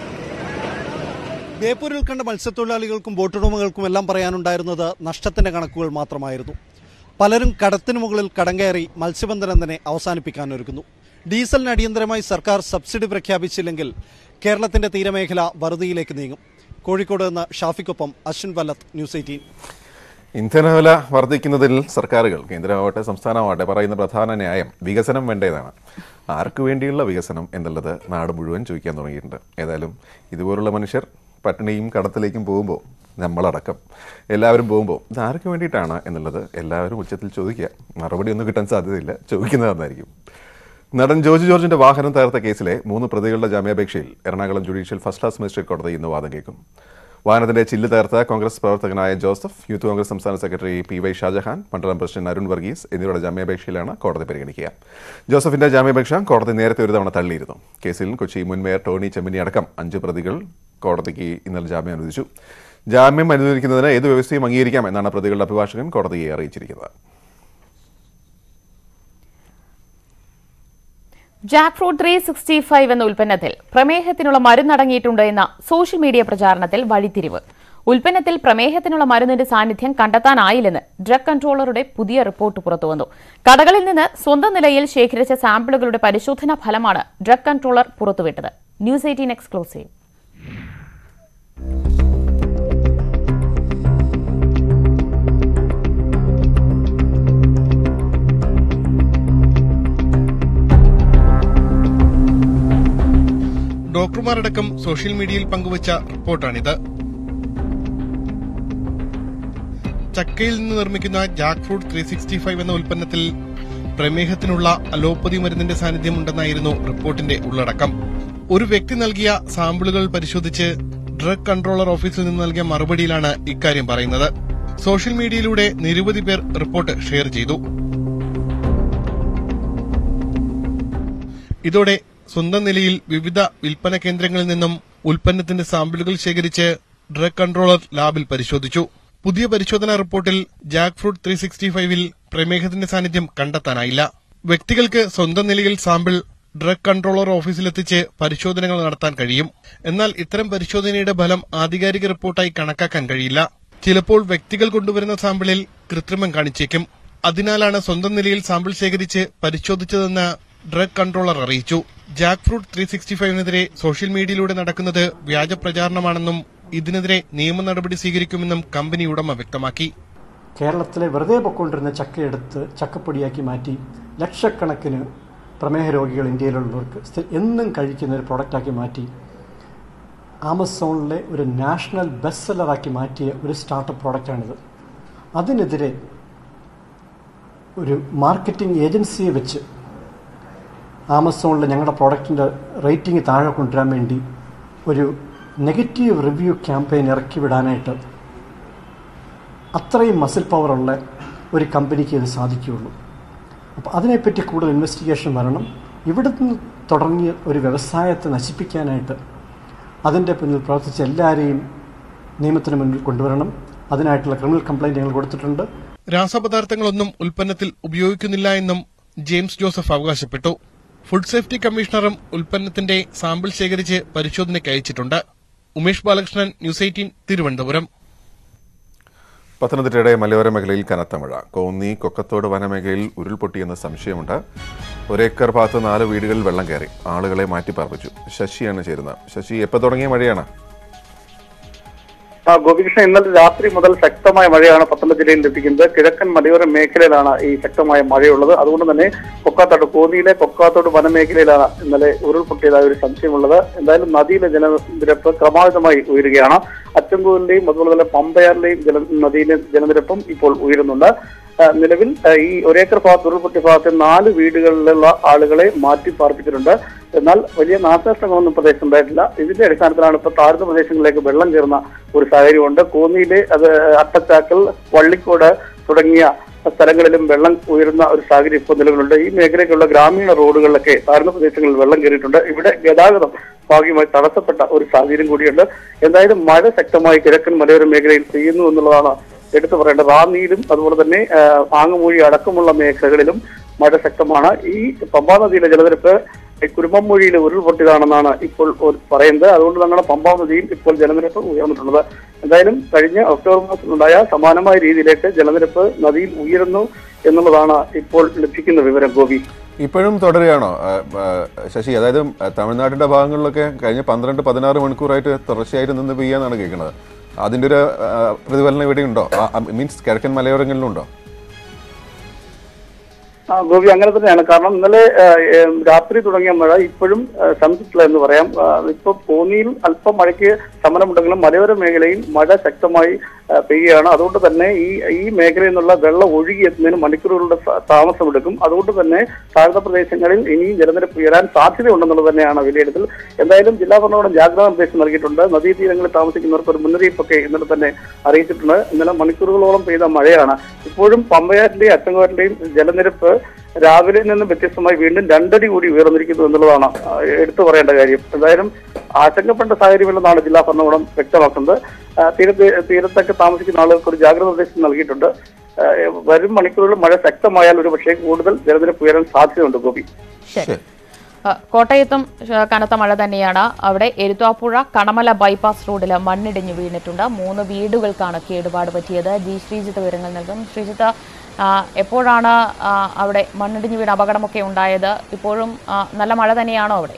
ബേപ്പൂരിൽ കണ്ട മത്സ്യത്തൊഴിലാളികൾക്കും ബോട്ടുടമകൾക്കും എല്ലാം പറയാനുണ്ടായിരുന്നത് നഷ്ടത്തിന്റെ കണക്കുകൾ മാത്രമായിരുന്നു പലരും കടത്തിനു മുകളിൽ കടം കയറി മത്സ്യബന്ധനം തന്നെ അവസാനിപ്പിക്കാനൊരുക്കുന്നു ഡീസലിന് അടിയന്തരമായി സർക്കാർ സബ്സിഡി പ്രഖ്യാപിച്ചില്ലെങ്കിൽ കേരളത്തിന്റെ തീരമേഖല വറുതിയിലേക്ക് നീങ്ങും കോഴിക്കോട് നിന്ന് ഷാഫിക്കൊപ്പം അശ്വിൻ വല്ലത്ത് ന്യൂസ് എയ്റ്റീൻ
ഇന്ധനവില വർദ്ധിക്കുന്നതിൽ സർക്കാരുകൾ കേന്ദ്രമാവട്ടെ സംസ്ഥാനമാവട്ടെ പറയുന്ന പ്രധാന ന്യായം വികസനം വേണ്ടതാണ് ആർക്കു വേണ്ടിയുള്ള വികസനം എന്നുള്ളത് നാട് മുഴുവൻ ചോദിക്കാൻ തുടങ്ങിയിട്ടുണ്ട് ഏതായാലും ഇതുപോലുള്ള മനുഷ്യർ പട്ടിണിയും കടത്തിലേക്കും പോകുമ്പോൾ നമ്മളടക്കം എല്ലാവരും പോകുമ്പോൾ ഇത് ആർക്ക് വേണ്ടിയിട്ടാണ് എന്നുള്ളത് എല്ലാവരും ഉച്ചത്തിൽ ചോദിക്കുക മറുപടി ഒന്നും കിട്ടാൻ സാധ്യതയില്ല ചോദിക്കുന്നത് നന്നായിരിക്കും നടൻ ജോർജ് ജോർജിന്റെ വാഹനം തകർത്ത കേസിലെ മൂന്ന് പ്രതികളുടെ ജാമ്യാപേക്ഷയിൽ Ernakulam judicial first class magistrate കോടതി ഇന്ന് വാദം കേൾക്കും വാഹനത്തിന്റെ ചില്ല് തകർത്ത കോൺഗ്രസ് പ്രവർത്തകനായ ജോസഫ് യൂത്ത് കോൺഗ്രസ് സംസ്ഥാന സെക്രട്ടറി പി വൈ ഷാജഹാൻ മണ്ഡലം പ്രസിഡന്റ് അരുൺ വർഗീസ് എന്നിവരുടെ ജാമ്യാപേക്ഷയിലാണ് കോടതി പരിഗണിക്കുക ജോസഫിന്റെ ജാമ്യാപേക്ഷ കോടതി നേരത്തെ ഒരു തവണ തള്ളിയിരുന്നു കേസിൽ കൊച്ചി മുൻ മേയർ ടോണി ചെമ്മിനി അടക്കം അഞ്ച് പ്രതികൾ കോടതിക്ക് ഇന്നലെ ജാമ്യം അനുവദിച്ചു ജാമ്യം അനുവദിക്കുന്നതിന് ഏത് വ്യവസ്ഥയും അംഗീകരിക്കാം എന്നാണ് പ്രതികളുടെ അഭിഭാഷകൻ കോടതിയെ അറിയിച്ചിരിക്കുന്നത്
jackfruit three sixty five എന്ന ഉൽപ്പന്നത്തിൽ പ്രമേഹത്തിനുള്ള മരുന്നടങ്ങിയിട്ടുണ്ട് എന്ന സോഷ്യൽ മീഡിയ പ്രചാരണത്തിൽ വഴിത്തിരിവ് ഉൽപ്പന്നത്തിൽ പ്രമേഹത്തിനുള്ള മരുന്നിന്റെ സാന്നിധ്യം കണ്ടെത്താനായില്ലെന്ന് ഡ്രഗ് കൺട്രോളറുടെ പുതിയ റിപ്പോർട്ട് പുറത്തുവന്നു കടകളിൽ നിന്ന് സ്വന്തം നിലയിൽ ശേഖരിച്ച സാമ്പിളുകളുടെ പരിശോധനാ ഫലമാണ് ഡ്രഗ് കൺട്രോളർ പുറത്തുവിട്ടത് ന്യൂസ് എയ്റ്റീൻ എക്സ്ക്ലൂസീവ്
ഡോക്ടർമാരടക്കം സോഷ്യൽ മീഡിയയിൽ പങ്കുവച്ച റിപ്പോർട്ടാണിത് ചക്കയിൽ നിന്ന് നിർമ്മിക്കുന്ന jackfruit three sixty five എന്ന ഉൽപ്പന്നത്തിൽ പ്രമേഹത്തിനുള്ള അലോപ്പതി മരുന്നിന്റെ സാന്നിധ്യമുണ്ടെന്നായിരുന്നു റിപ്പോർട്ടിന്റെ ഉള്ളടക്കം ഒരു വ്യക്തി നൽകിയ സാമ്പിളുകൾ പരിശോധിച്ച് ഡ്രഗ് കൺട്രോളർ ഓഫീസിൽ നിന്ന് നൽകിയ മറുപടിയിലാണ് ഇക്കാര്യം പറയുന്നത് സോഷ്യൽ മീഡിയയിലൂടെ നിരവധി പേർ റിപ്പോർട്ട് ഷെയർ ചെയ്തു ഇതോടെ സ്വന്തം നിലയിൽ വിവിധ വിൽപ്പന കേന്ദ്രങ്ങളിൽ നിന്നും ഉൽപ്പന്നത്തിന്റെ സാമ്പിളുകൾ ശേഖരിച്ച് ഡ്രഗ് കൺട്രോളർ ലാബിൽ പരിശോധിച്ചു പുതിയ പരിശോധനാ റിപ്പോർട്ടിൽ ജാക്ക് ഫ്രൂട്ട് ത്രീ സിക്സ്റ്റി ഫൈവിൽ പ്രമേഹത്തിന്റെ സാന്നിധ്യം കണ്ടെത്താനായില്ല വ്യക്തികൾക്ക് സ്വന്തം നിലയിൽ സാമ്പിൾ ഡ്രഗ് കൺട്രോളർ ഓഫീസിലെത്തിച്ച് പരിശോധനകൾ നടത്താൻ കഴിയും എന്നാൽ ഇത്തരം പരിശോധനയുടെ ഫലം ആധികാരിക റിപ്പോർട്ടായി കണക്കാക്കാൻ കഴിയില്ല ചിലപ്പോൾ വ്യക്തികൾ കൊണ്ടുവരുന്ന സാമ്പിളിൽ കൃത്രിമം കാണിച്ചേക്കും അതിനാലാണ് സ്വന്തം നിലയിൽ സാമ്പിൾ ശേഖരിച്ച് പരിശോധിച്ചതെന്ന് ഡ്രഗ് കൺട്രോളർ അറിയിച്ചു ജാക്ക് ഫ്രൂട്ട് ത്രീ സിക്സ്റ്റി ഫൈവിനെതിരെ സോഷ്യൽ മീഡിയയിലൂടെ നടക്കുന്നത് വ്യാജ പ്രചാരണമാണെന്നും ഇതിനെതിരെ നിയമ നടപടി സ്വീകരിക്കുമെന്നും കമ്പനി ഉടമ വ്യക്തമാക്കി
കേരളത്തിലെ വെറുതെ പൊക്കൊണ്ടിരുന്ന ചക്കയെടുത്ത് ചക്കപ്പൊടിയാക്കി മാറ്റി ലക്ഷക്കണക്കിന് പ്രമേഹ രോഗികൾ ഇന്ത്യയിലുള്ളവർക്ക് സ്ഥി- എന്നും കഴിക്കുന്ന ഒരു പ്രൊഡക്റ്റാക്കി മാറ്റി ആമസോണിലെ ഒരു നാഷണൽ ബെസ്റ്റ് സെല്ലറാക്കി മാറ്റിയ ഒരു സ്റ്റാർട്ടപ്പ് പ്രോഡക്റ്റാണിത് അതിനെതിരെ ഒരു മാർക്കറ്റിംഗ് ഏജൻസിയെ വെച്ച് ആമസോണിൽ ഞങ്ങളുടെ പ്രോഡക്റ്റിൻ്റെ റേറ്റിംഗ് താഴെ കൊണ്ടുവരാൻ വേണ്ടി ഒരു നെഗറ്റീവ് റിവ്യൂ ക്യാമ്പയിൻ ഇറക്കി വിടാനായിട്ട് അത്രയും മസിൽ പവറുള്ള ഒരു കമ്പനിക്ക് ഇത് സാധിക്കുകയുള്ളൂ അപ്പോൾ അതിനെപ്പറ്റി കൂടുതൽ ഇൻവെസ്റ്റിഗേഷൻ വരണം ഇവിടെ നിന്ന് തുടങ്ങിയ ഒരു വ്യവസായത്തെ നശിപ്പിക്കാനായിട്ട് അതിൻ്റെ പിന്നിൽ പ്രവർത്തിച്ച എല്ലാവരെയും നിയമത്തിന് മുന്നിൽ കൊണ്ടുവരണം അതിനായിട്ടുള്ള ക്രിമിനൽ കംപ്ലൈൻറ്റ് ഞങ്ങൾ കൊടുത്തിട്ടുണ്ട്
രാസപദാർത്ഥങ്ങളൊന്നും ഉൽപ്പന്നത്തിൽ ഉപയോഗിക്കുന്നില്ല എന്നും ജെയിംസ് ജോസഫ് അവകാശപ്പെട്ടു ഫുഡ് സേഫ്റ്റി കമ്മീഷണറും ഉൽപ്പന്നത്തിന്റെ സാമ്പിൾ ശേഖരിച്ച് പരിശോധനയ്ക്ക് അയച്ചിട്ടുണ്ട് ഉമേഷ് ബാലകൃഷ്ണൻ ന്യൂസ് എയ്റ്റീൻ തിരുവനന്തപുരം
പത്തനംതിട്ടയുടെ മലയോര മേഖലയിൽ കനത്ത മഴ കോന്നി കൊക്കത്തോട് വനമേഖലയിൽ ഉരുൾപൊട്ടിയെന്ന സംശയമുണ്ട് ഒരേക്കർ ഭാഗത്ത് നാല് വീടുകളിൽ വെള്ളം കയറി ആളുകളെ മാറ്റിപ്പാർപ്പിച്ചു ശശിയാണ് ചേരുന്നത് ശശി എപ്പോൾ തുടങ്ങിയ മഴയാണ്
ആ, ഗോപികൃഷ്ണൻ ഇന്നലെ രാത്രി മുതൽ ശക്തമായ മഴയാണ് പത്തനംതിട്ട ജില്ലയിൽ ലഭിക്കുന്നത് കിഴക്കൻ മലയോര മേഖലയിലാണ് ഈ ശക്തമായ മഴയുള്ളത് അതുകൊണ്ട് തന്നെ കൊക്കാത്തോട് കോന്നിയിലെ കൊക്കാത്തോട് വനമേഖലയിലാണ് ഇന്നലെ ഉരുൾപൊട്ടിയതായ ഒരു സംശയമുള്ളത് എന്തായാലും നദിയിലെ ജലനിരപ്പ് ക്രമാതീതമായി ഉയരുകയാണ് അച്ചൻകോവിലിന്റെയും അതുപോലെ തന്നെ പമ്പയാറിന്റെയും ജല നദിയിലെ ജലനിരപ്പും ഇപ്പോൾ ഉയരുന്നുണ്ട് ആ, നിലവിൽ ആ, ഈ ഒരേക്കർ ഭാഗത്ത് ഉരുൾപൊട്ടിയ ഭാഗത്തെ നാല് വീടുകളിലുള്ള ആളുകളെ മാറ്റി പാർപ്പിച്ചിട്ടുണ്ട് എന്നാൽ വലിയ നാശനഷ്ടങ്ങളൊന്നും പ്രദേശത്ത് ഉണ്ടായിട്ടില്ല ഇതിന്റെ അടിസ്ഥാനത്തിലാണ് ഇപ്പോൾ താഴ്ന്ന പ്രദേശങ്ങളിലേക്ക് വെള്ളം കയറുന്ന ഒരു സാഹചര്യമുണ്ട് കോന്നിയിലെ അത് അട്ടച്ചാക്കൽ വള്ളിക്കോട് തുടങ്ങിയ സ്ഥലങ്ങളിലും വെള്ളം ഉയരുന്ന ഒരു സാഹചര്യം ഇപ്പോൾ നിലവിലുണ്ട് ഈ മേഖലയ്ക്കുള്ള ഗ്രാമീണ റോഡുകളിലൊക്കെ താഴ്ന്ന പ്രദേശങ്ങളിൽ വെള്ളം കയറിയിട്ടുണ്ട് ഇവിടെ ഗതാഗതം ഭാഗികമായി തടസ്സപ്പെട്ട ഒരു സാഹചര്യം കൂടിയുണ്ട് എന്തായാലും മഴ ശക്തമായി കിഴക്കൻ മലയോര മേഖലയിൽ പെയ്യുന്നു എന്നുള്ളതാണ് എടുത്തു പറയേണ്ടത് റാന്നിയിലും അതുപോലെ തന്നെ ആ, ആങ്ങമൂഴി അടക്കമുള്ള മേഖലകളിലും മഴ ശക്തമാണ് ഈ പമ്പാ നദിയിലെ ജലനിരപ്പ് കുരുമമ്മൊഴിയിൽ ഉരുൾപൊട്ടിയതാണെന്നാണ് ഇപ്പോൾ ഒരു- പറയുന്നത് അതുകൊണ്ട് തന്നെയാണ് പമ്പാ നദിയിൽ ഇപ്പോൾ ജലനിരപ്പ് ഉയർന്നിട്ടുള്ളത് എന്തായാലും കഴിഞ്ഞ ഒക്ടോബർ മാസത്തിലുണ്ടായ സമാനമായ രീതിയിലേക്ക് ജലനിരപ്പ് നദിയിൽ ഉയരുന്നു എന്നുള്ളതാണ് ഇപ്പോൾ ലഭിക്കുന്ന വിവരം ഗോപി
ഇപ്പോഴും തുടരുകയാണോ ആ, ആ, ശശി അതായത് ആ, തമിഴ്നാടിന്റെ ഭാഗങ്ങളിലൊക്കെ കഴിഞ്ഞ പന്ത്രണ്ട് പതിനാറ് മണിക്കൂറായിട്ട് തുടർച്ചയായിട്ട് നിന്ന് പെയ്യാന്നാണ് കേൾക്കുന്നത് അതിന്റെ ഒരു ആ, പ്രതിഫലനം ഇവിടെ ഉണ്ടോ മീൻസ് കിഴക്കൻ മലയോരങ്ങളിലുണ്ടോ
ആ, ഗോപി അങ്ങനെ തന്നെയാണ് കാരണം ഇന്നലെ ആ, ഏം, രാത്രി തുടങ്ങിയ മഴ ഇപ്പോഴും ആ, ശമിച്ചിട്ടില്ല എന്ന് പറയാം ആ, ഇപ്പൊ കോന്നിയിൽ അല്പം മഴയ്ക്ക് ശമനമുണ്ടെങ്കിലും മലയോര മേഖലയിൽ മഴ ശക്തമായി ആ, പെയ്യുകയാണ് അതുകൊണ്ട് തന്നെ ഈ ഈ മേഖലയിൽ നിന്നുള്ള വെള്ളം ഒഴുകിയെത്തുന്നതിന് മണിക്കൂറുകളുടെ സ- താമസമെടുക്കും അതുകൊണ്ട് തന്നെ താഴ്ന്ന പ്രദേശങ്ങളിൽ ഇനിയും ജലനിരപ്പ് ഉയരാൻ സാധ്യതയുണ്ടെന്നുള്ളത് തന്നെയാണ് വിലയിരുത്തൽ എന്തായാലും ജില്ലാ ഭരണകൂടം ജാഗ്രതാ നിർദ്ദേശം നൽകിയിട്ടുണ്ട് നദീതീരങ്ങളിൽ താമസിക്കുന്നവർക്ക് ഒരു മുന്നറിയിപ്പൊക്കെ ഇന്നലെ തന്നെ അറിയിച്ചിട്ടുണ്ട് ഇന്നലെ മണിക്കൂറുകളോളം പെയ്ത മഴയാണ് ഇപ്പോഴും പമ്പയാറ്റിന്റെയും അച്ചങ്കാറ്റിന്റെയും ജലനിരപ്പ് രാവിലെ നിന്ന് വ്യത്യസ്തമായി വീണ്ടും രണ്ടടി കൂടി ഉയർന്നിരിക്കുന്നു എന്നുള്ളതാണ് ആ, എടുത്തു പറയേണ്ട കാര്യം എന്തായാലും ആശങ്കപ്പെട്ട സാഹചര്യമില്ലെന്നാണ് ജില്ലാ ഭരണകൂടം വ്യക്തമാക്കുന്നത് ആ, തീരത്ത് തീരത്തൊക്കെ താമസിക്കുന്ന ആളുകൾക്ക് ഒരു ജാഗ്രത നിർദ്ദേശം നൽകിയിട്ടുണ്ട് ആ, വരും മണിക്കൂറുകളിൽ മഴ ശക്തമായാൽ ഒരു പക്ഷേ കൂടുതൽ ജലനിരപ്പ് ഉയരാൻ സാധ്യതയുണ്ട് ഗോപി
ശരി ആ, കോട്ടയത്തും ആ, കനത്ത മഴ തന്നെയാണ് അവിടെ എരുത്താപ്പുഴ കണമല ബൈപ്പാസ് റോഡിൽ മണ്ണിടിഞ്ഞ് വീണിട്ടുണ്ട് മൂന്ന് വീടുകൾക്കാണ് കേടുപാട് പറ്റിയത് ജി ശ്രീജിത്ത് വിവരങ്ങൾ നൽകും ശ്രീജിത്ത് ആ, എപ്പോഴാണ് ആ, അവിടെ മണ്ണിടിഞ്ഞ് വീണ് അപകടമൊക്കെ ഉണ്ടായത് ഇപ്പോഴും ആ, നല്ല മഴ തന്നെയാണോ അവിടെ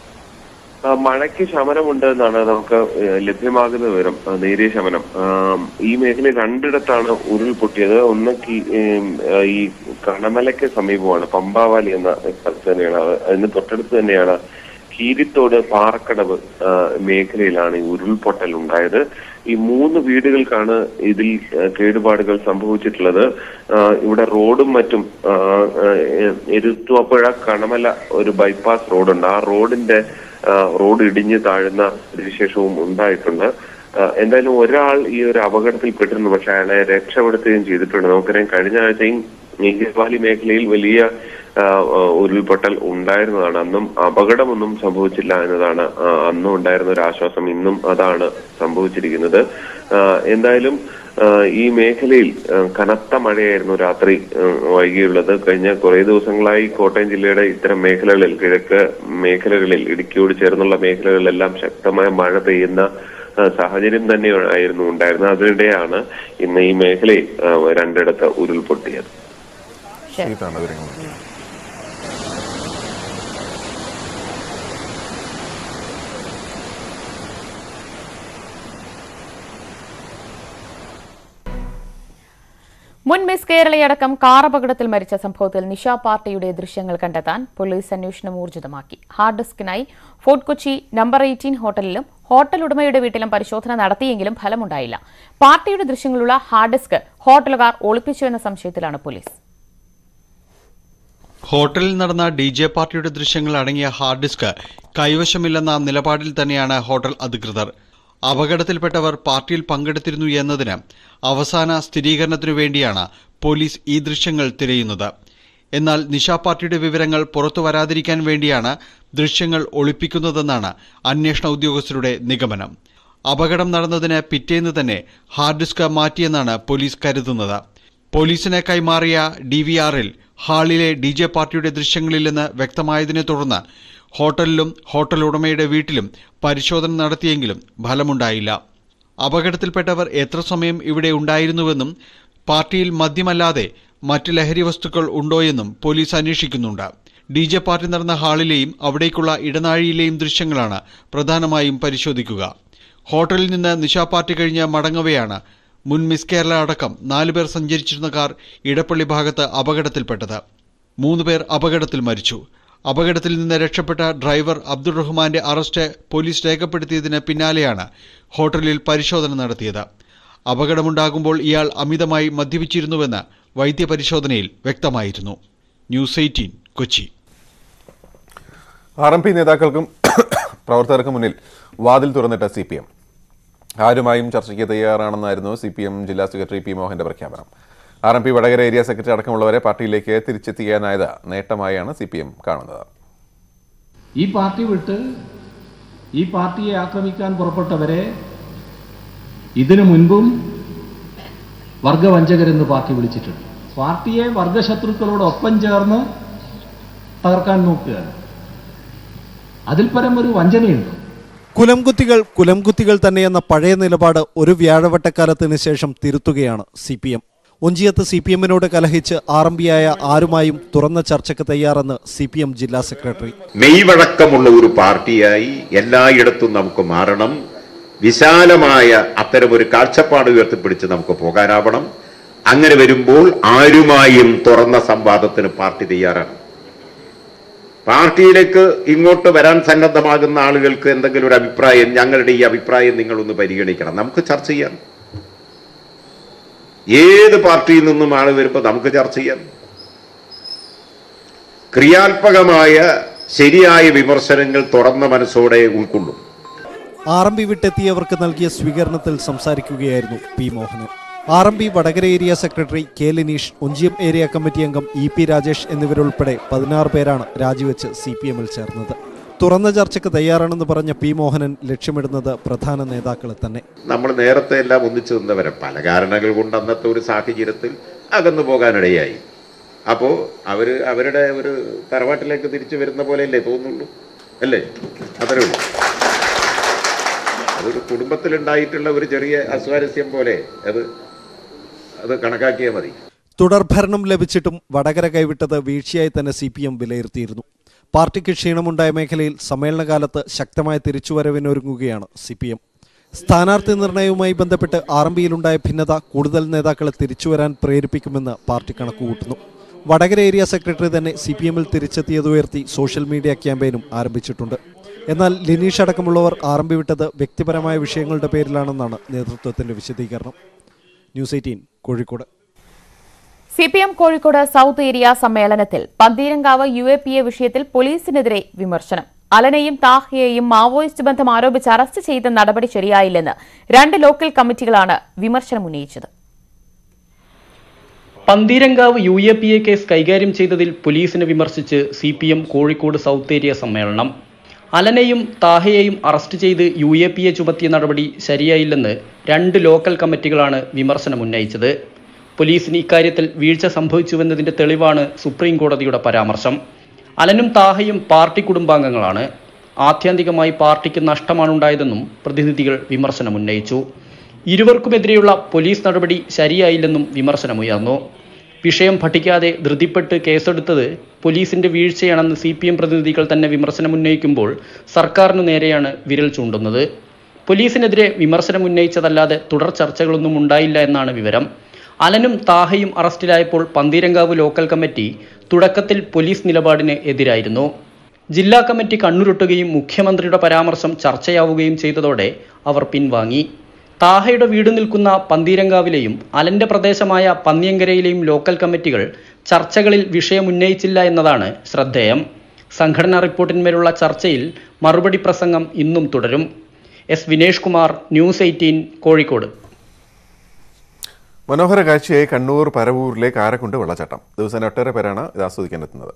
ആ, മഴയ്ക്ക് ശമനമുണ്ട് എന്നാണ് നമുക്ക് ഏഹ്, ലഭ്യമാകുന്ന വിവരം ആ, നേരിയ ശമനം ആം, ഈ മേഖലയിൽ രണ്ടിടത്താണ് ഉരുൾപൊട്ടിയത് ഒന്ന് കി- ഏം, ആ, ഈ കണമലയ്ക്ക് സമീപമാണ് പമ്പാവാലി എന്ന സ്ഥലത്ത് തന്നെയാണ് അത്. അതിന് തൊട്ടടുത്ത് തന്നെയാണ് കീരിത്തോട് പാറക്കടവ് ആ, മേഖലയിലാണ് ഈ ഉരുൾപൊട്ടൽ ഉണ്ടായത് ഈ മൂന്ന് വീടുകൾക്കാണ് ഇതിൽ ആ, കേടുപാടുകൾ സംഭവിച്ചിട്ടുള്ളത് ആ, ഇവിടെ റോഡും മറ്റും ആ, ആ, എരുത്തുവപ്പുഴ കണമല ഒരു ബൈപ്പാസ് റോഡുണ്ട് ആ റോഡിന്റെ ആ, റോഡ് ഇടിഞ്ഞ് താഴുന്ന വിശേഷവും ഉണ്ടായിട്ടുണ്ട് ആ, എന്തായാലും ഒരാൾ ഈ ഒരു അപകടത്തിൽ പെട്ടിരുന്നു പക്ഷെ അയാളെ രക്ഷപ്പെടുത്തുകയും ചെയ്തിട്ടുണ്ട് നമുക്കറിയാം കഴിഞ്ഞ ആഴ്ചയും നീലവാലി മേഖലയിൽ വലിയ ആ, ആ, ഉരുൾപൊട്ടൽ ഉണ്ടായിരുന്നതാണ് അന്നും അപകടമൊന്നും സംഭവിച്ചില്ല എന്നതാണ് ആ, അന്നും ഉണ്ടായിരുന്ന ഒരു ആശ്വാസം ഇന്നും അതാണ് സംഭവിച്ചിരിക്കുന്നത് ആ, എന്തായാലും ആ, ഈ മേഖലയിൽ ആ, കനത്ത മഴയായിരുന്നു രാത്രി ആ, വൈകിയുള്ളത് കഴിഞ്ഞ കുറേ ദിവസങ്ങളായി കോട്ടയം ജില്ലയുടെ ഇത്തരം മേഖലകളിൽ കിഴക്ക് മേഖലകളിൽ ഇടുക്കിയോട് ചേർന്നുള്ള മേഖലകളിലെല്ലാം ശക്തമായ മഴ പെയ്യുന്ന ആ, സാഹചര്യം തന്നെയായിരുന്നു ഉണ്ടായിരുന്നത് അതിനിടെയാണ് ഇന്ന് ഈ മേഖലയിൽ ആ, രണ്ടിടത്ത് ഉരുൾപൊട്ടിയത്
ഇതാണ് വിവരങ്ങൾ
മുൻ മിസ് കേരളയടക്കം കാർ അപകടത്തിൽ മരിച്ച സംഭവത്തിൽ നിഷ പാർട്ടിയുടെ ദൃശ്യങ്ങൾ കണ്ടെത്താൻ പോലീസ് അന്വേഷണം ഊർജിതമാക്കി ഹാർഡ് ഡിസ്കിനായി ഫോർട്ട് കൊച്ചി നമ്പർ എയ്റ്റീൻ ഹോട്ടലിലും ഹോട്ടൽ ഉടമയുടെ വീട്ടിലും പരിശോധന നടത്തിയെങ്കിലും ഫലമുണ്ടായില്ല പാർട്ടിയുടെ ദൃശ്യങ്ങളുള്ള ഹാർഡ് ഡിസ്ക് ഹോട്ടലുകാർ ഒളിപ്പിച്ചു എന്ന സംശയത്തിലാണ് പോലീസ്
ഹോട്ടലിൽ നടന്ന ഡി ജെ പാർട്ടിയുടെ ദൃശ്യങ്ങൾ അടങ്ങിയ ഹാർഡ് ഡിസ്ക് കൈവശമില്ലെന്ന നിലപാടിൽ തന്നെയാണ് ഹോട്ടൽ അധികൃതർ അപകടത്തിൽപ്പെട്ടവർ പാർട്ടിയിൽ പങ്കെടുത്തിരുന്നു എന്നതിന് അവസാന സ്ഥിരീകരണത്തിനു വേണ്ടിയാണ് പോലീസ് ഈ ദൃശ്യങ്ങൾ തിരയുന്നത് എന്നാൽ നിശാ പാർട്ടിയുടെ വിവരങ്ങൾ പുറത്തു വരാതിരിക്കാൻ വേണ്ടിയാണ് ദൃശ്യങ്ങൾ ഒളിപ്പിക്കുന്നതെന്നാണ് അന്വേഷണ ഉദ്യോഗസ്ഥരുടെ നിഗമനം അപകടം നടന്നതിന് പിറ്റേന്ന് തന്നെ ഹാർഡ് ഡിസ്ക് മാറ്റിയെന്നാണ് പോലീസ് കരുതുന്നത് പോലീസിന് കൈമാറിയ ഡി വി ആറിൽ ഹാളിലെ ഡി ജെ പാർട്ടിയുടെ ദൃശ്യങ്ങളില്ലെന്ന് വ്യക്തമായതിനെ തുടർന്ന് ഹോട്ടലിലും ഹോട്ടൽ ഉടമയുടെ വീട്ടിലും പരിശോധന നടത്തിയെങ്കിലും ഫലമുണ്ടായില്ല അപകടത്തിൽപ്പെട്ടവർ എത്ര സമയം ഇവിടെ ഉണ്ടായിരുന്നുവെന്നും പാർട്ടിയിൽ മദ്യമല്ലാതെ മറ്റ് ലഹരി വസ്തുക്കൾ ഉണ്ടോയെന്നും പോലീസ് അന്വേഷിക്കുന്നുണ്ട് ഡി ജെ പാർട്ടി നടന്ന ഹാളിലെയും അവിടേക്കുള്ള ഇടനാഴിയിലെയും ദൃശ്യങ്ങളാണ് പ്രധാനമായും പരിശോധിക്കുക ഹോട്ടലിൽ നിന്ന് നിശാ പാർട്ടി കഴിഞ്ഞ് മടങ്ങവെയാണ് മുൻ മിസ് കേരള അടക്കം നാലുപേർ സഞ്ചരിച്ചിരുന്ന കാർ ഇടപ്പള്ളി ഭാഗത്ത് അപകടത്തിൽപ്പെട്ടത് മൂന്ന് പേർ അപകടത്തിൽ മരിച്ചു അപകടത്തിൽ നിന്ന് രക്ഷപ്പെട്ട ഡ്രൈവർ അബ്ദുൾ റഹ്മാന്റെ അറസ്റ്റ് പോലീസ് രേഖപ്പെടുത്തിയതിന് പിന്നാലെയാണ് ഹോട്ടലിൽ പരിശോധന നടത്തിയത് അപകടമുണ്ടാകുമ്പോൾ ഇയാൾ അമിതമായി മദ്യപിച്ചിരുന്നുവെന്ന് വൈദ്യപരിശോധനയിൽ വ്യക്തമായിരുന്നു news eighteen Kochi
R M P നേതാക്കൾക്കും പ്രവർത്തകർക്കും മുന്നിൽ വാതിൽ തുറന്നിട്ട സി പി എം ആരുമായും ചർച്ചയ്ക്ക് തയ്യാറാണെന്നായിരുന്നു സി പി എം ജില്ലാ സെക്രട്ടറി പി മോഹന്റെ പ്രഖ്യാപനം R M P Vadakara area secretary അടക്കമുള്ളവരെ പാർട്ടിയിലേക്ക് തിരിച്ചെത്തിക്കാനായത് നേട്ടമായാണ് സി പി എം കാണുന്നത്
ഈ പാർട്ടി വിട്ട് ഈ പാർട്ടിയെ ആക്രമിക്കാൻ പുറപ്പെട്ടവരെ ഇതിനു മുൻപും വർഗവഞ്ചകരെന്ന് പാർട്ടി വിളിച്ചിട്ടുണ്ട് പാർട്ടിയെ വർഗശത്രുക്കളോടൊപ്പം ചേർന്ന് തകർക്കാൻ നോക്കുകയാണ് അതിൽ പരം ഒരു വഞ്ചനയുണ്ടോ
കുലംകുത്തികൾ കുലംകുത്തികൾ തന്നെയെന്ന പഴയ നിലപാട് ഒരു വ്യാഴവട്ടക്കാലത്തിന് ശേഷം തിരുത്തുകയാണ് സി പി എം ഒഞ്ചിയത്ത് സി പി എമ്മിനോട് കലഹിച്ച് ആർ എം പിയായ ആരുമായും തുറന്ന ചർച്ചയ്ക്ക് തയ്യാറെന്ന് സി പി എം ജില്ലാ സെക്രട്ടറി
മെയ്വഴക്കമുള്ള ഒരു പാർട്ടിയായി എല്ലായിടത്തും നമുക്ക് മാറണം വിശാലമായ അത്തരം ഒരു കാഴ്ചപ്പാട് ഉയർത്തിപ്പിടിച്ച് നമുക്ക് പോകാനാവണം അങ്ങനെ വരുമ്പോൾ ആരുമായും തുറന്ന സംവാദത്തിന് പാർട്ടി തയ്യാറാണ് പാർട്ടിയിലേക്ക് ഇങ്ങോട്ട് വരാൻ സന്നദ്ധമാകുന്ന ആളുകൾക്ക് എന്തെങ്കിലും ഒരു അഭിപ്രായം ഞങ്ങളുടെ ഈ അഭിപ്രായം നിങ്ങളൊന്ന് പരിഗണിക്കണം നമുക്ക് ചർച്ച ചെയ്യാം ഏത് പാർട്ടിയിൽ നിന്നും ആൾ വരുമ്പോൾ നമുക്ക് ചർച്ച ചെയ്യാം ക്രിയാത്മകമായ ശരിയായ വിമർശനങ്ങൾ തുറന്ന മനസ്സോടെ ഉൾക്കൊള്ളും
ആർ എം പി വിട്ടെത്തിയവർക്ക് നൽകിയ സ്വീകരണത്തിൽ സംസാരിക്കുകയായിരുന്നു P Mohanan R M P Vadakara area secretary K Lineesh Onchiyam area committee അംഗം ഇ പി രാജേഷ് എന്നിവരുൾപ്പെടെ പതിനാറ് പേരാണ് രാജിവെച്ച് സി പി എമ്മിൽ ചേർന്നത് തുറന്ന ചർച്ചയ്ക്ക് തയ്യാറാണെന്ന് പറഞ്ഞ പി മോഹനൻ ലക്ഷ്യമിടുന്നത് പ്രധാന നേതാക്കളെ തന്നെ
നമ്മൾ നേരത്തെ എല്ലാം ഒന്നിച്ചു നിന്നവരെ പല കാരണങ്ങൾ കൊണ്ട് അന്നത്തെ ഒരു സാഹചര്യത്തിൽ അകന്നു പോകാനിടയായി അപ്പോൾ അവർ അവരുടെ ഒരു തറവാട്ടിലേക്ക് തിരിച്ചു വരുന്ന പോലെയല്ലേ തോന്നുള്ളൂ അല്ലേ അത്രേ ഉള്ളൂ അതൊരു കുടുംബത്തിലുണ്ടായിട്ടുള്ള ഒരു ചെറിയ അസ്വാരസ്യം പോലെ അത് അത് കണക്കാക്കിയാൽ മതി
തുടർഭരണം ലഭിച്ചിട്ടും വടകര കൈവിട്ടത് വീഴ്ചയായി തന്നെ സി പി എം വിലയിരുത്തിയിരുന്നു പാർട്ടിക്ക് ക്ഷീണമുണ്ടായ മേഖലയിൽ സമ്മേളനകാലത്ത് ശക്തമായ തിരിച്ചുവരവിനൊരുങ്ങുകയാണ് സി പി എം സ്ഥാനാർത്ഥി നിർണയവുമായി ബന്ധപ്പെട്ട് ആർ എം പിയിലുണ്ടായ ഭിന്നത കൂടുതൽ നേതാക്കളെ തിരിച്ചുവരാൻ പ്രേരിപ്പിക്കുമെന്ന് പാർട്ടി കണക്കുകൂട്ടുന്നു വടകര ഏരിയ സെക്രട്ടറി തന്നെ സി പി എമ്മിൽ തിരിച്ചെത്തിയതുയർത്തി സോഷ്യൽ മീഡിയ ക്യാമ്പയിനും ആരംഭിച്ചിട്ടുണ്ട് എന്നാൽ ലിനീഷ് അടക്കമുള്ളവർ ആർ എം പി വിട്ടത് വ്യക്തിപരമായ വിഷയങ്ങളുടെ പേരിലാണെന്നാണ് നേതൃത്വത്തിന്റെ വിശദീകരണം news eighteen Kozhikode
C P M Kozhikode south area സമ്മേളനത്തിൽ Pantheerankavu U A P A വിഷയത്തിൽ പോലീസിനെതിരെ വിമർശനം അലനെയും താഹയെയും മാവോയിസ്റ്റ് ബന്ധം ആരോപിച്ച് അറസ്റ്റ് ചെയ്ത നടപടി ശരിയായില്ലെന്ന് രണ്ട് ലോക്കൽ കമ്മിറ്റികളാണ് വിമർശനം ഉന്നയിച്ചത്
Pantheerankavu U A P A case കൈകാര്യം ചെയ്തതിൽ പോലീസിനെ വിമർശിച്ച് C P M Kozhikode south area സമ്മേളനം അലനെയും താഹയെയും അറസ്റ്റ് ചെയ്ത് യു എ പി എ ചുമത്തിയ നടപടി ശരിയായില്ലെന്ന് രണ്ട് ലോക്കൽ കമ്മിറ്റികളാണ് വിമർശനം ഉന്നയിച്ചത് പോലീസിന് ഇക്കാര്യത്തിൽ വീഴ്ച സംഭവിച്ചുവെന്നതിന്റെ തെളിവാണ് സുപ്രീം കോടതിയുടെ പരാമർശം അലനും താഹയും പാർട്ടി കുടുംബാംഗങ്ങളാണ് ആത്യന്തികമായി പാർട്ടിക്ക് നഷ്ടമാണുണ്ടായതെന്നും പ്രതിനിധികൾ വിമർശനം ഉന്നയിച്ചു ഇരുവർക്കുമെതിരെയുള്ള പോലീസ് നടപടി ശരിയായില്ലെന്നും വിമർശനമുയർന്നു വിഷയം പഠിക്കാതെ ധൃതിപ്പെട്ട് കേസെടുത്തത് പോലീസിന്റെ വീഴ്ചയാണെന്ന് സി പി എം പ്രതിനിധികൾ തന്നെ വിമർശനം ഉന്നയിക്കുമ്പോൾ സർക്കാരിനു നേരെയാണ് വിരൽ ചൂണ്ടുന്നത് പോലീസിനെതിരെ വിമർശനം ഉന്നയിച്ചതല്ലാതെ തുടർ ചർച്ചകളൊന്നും ഉണ്ടായില്ല എന്നാണ് വിവരം അലനും താഹയും അറസ്റ്റിലായപ്പോൾ പന്തീരങ്കാവ് ലോക്കൽ കമ്മിറ്റി തുടക്കത്തിൽ പോലീസ് നിലപാടിന് എതിരായിരുന്നു ജില്ലാ കമ്മിറ്റി കണ്ണുരുട്ടുകയും മുഖ്യമന്ത്രിയുടെ പരാമർശം ചർച്ചയാവുകയും ചെയ്തതോടെ അവർ പിൻവാങ്ങി താഹയുടെ വീട് നിൽക്കുന്ന പന്തീരങ്കാവിലെയും അലന്റെ പ്രദേശമായ പന്നിയങ്കരയിലെയും ലോക്കൽ കമ്മിറ്റികൾ ചർച്ചകളിൽ വിഷയമുന്നയിച്ചില്ല എന്നതാണ് ശ്രദ്ധേയം സംഘടനാ റിപ്പോർട്ടിന്മേലുള്ള ചർച്ചയിൽ മറുപടി പ്രസംഗം ഇന്നും തുടരും S Vinesh Kumar news eighteen Kozhikode
മനോഹര കാഴ്ചയായി കണ്ണൂർ പരവൂരിലെ കാരക്കുണ്ട് വെള്ളച്ചാട്ടം ദിവസേന ഒട്ടേറെ പേരാണ് ഇത് ആസ്വദിക്കാൻ എത്തുന്നത്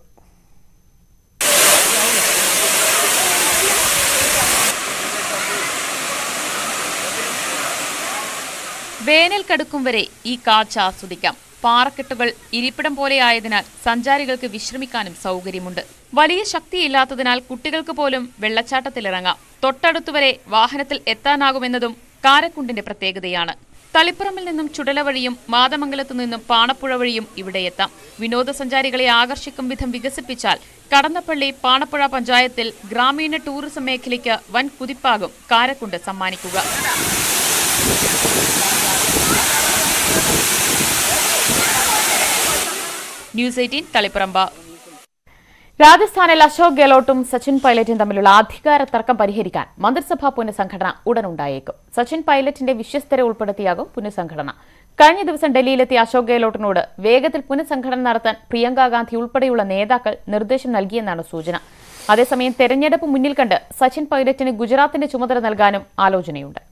വേനൽ കടുക്കും വരെ ഈ കാഴ്ച ആസ്വദിക്കാം പാറക്കെട്ടുകൾ ഇരിപ്പിടം പോലെയായതിനാൽ സഞ്ചാരികൾക്ക് വിശ്രമിക്കാനും സൗകര്യമുണ്ട് വലിയ ശക്തിയില്ലാത്തതിനാൽ കുട്ടികൾക്ക് പോലും വെള്ളച്ചാട്ടത്തിലിറങ്ങാം തൊട്ടടുത്തുവരെ വാഹനത്തിൽ എത്താനാകുമെന്നതും കാരക്കുണ്ടിന്റെ പ്രത്യേകതയാണ് തളിപ്പറമ്പിൽ നിന്നും ചുടല വഴിയും മാതമംഗലത്തു നിന്നും പാണപ്പുഴ വഴിയും ഇവിടെ എത്താം വിനോദസഞ്ചാരികളെ ആകർഷിക്കും വിധം വികസിപ്പിച്ചാൽ കടന്നപ്പള്ളി പാണപ്പുഴ പഞ്ചായത്തിൽ ഗ്രാമീണ ടൂറിസം മേഖലയ്ക്ക് വൻ കുതിപ്പാകും കാരക്കുണ്ട് സമ്മാനിക്കുക ന്യൂസ് എയ്റ്റീൻ തളിപ്പറമ്പ രാജസ്ഥാനിൽ അശോക് ഗെഹ്ലോട്ടും സച്ചിൻ പൈലറ്റും തമ്മിലുള്ള അധികാര തർക്കം പരിഹരിക്കാൻ മന്ത്രിസഭാ പുനഃസംഘടന ഉടൻ ഉണ്ടായേക്കും സച്ചിൻ പൈലറ്റിന്റെ വിശ്വസ്തരെ ഉൾപ്പെടുത്തിയാകും പുനഃസംഘടന കഴിഞ്ഞ ദിവസം ഡൽഹിയിലെത്തിയ അശോക് ഗെഹ്ലോട്ടിനോട് വേഗത്തിൽ പുനഃസംഘടന നടത്താൻ പ്രിയങ്ക ഗാന്ധി ഉൾപ്പെടെയുള്ള നേതാക്കൾ നിർദ്ദേശം നൽകിയെന്നാണ് സൂചന അതേസമയം തെരഞ്ഞെടുപ്പ് മുന്നിൽ കണ്ട് സച്ചിൻ പൈലറ്റിന് ഗുജറാത്തിന്റെ ചുമതല നൽകാനും ആലോചനയുണ്ട്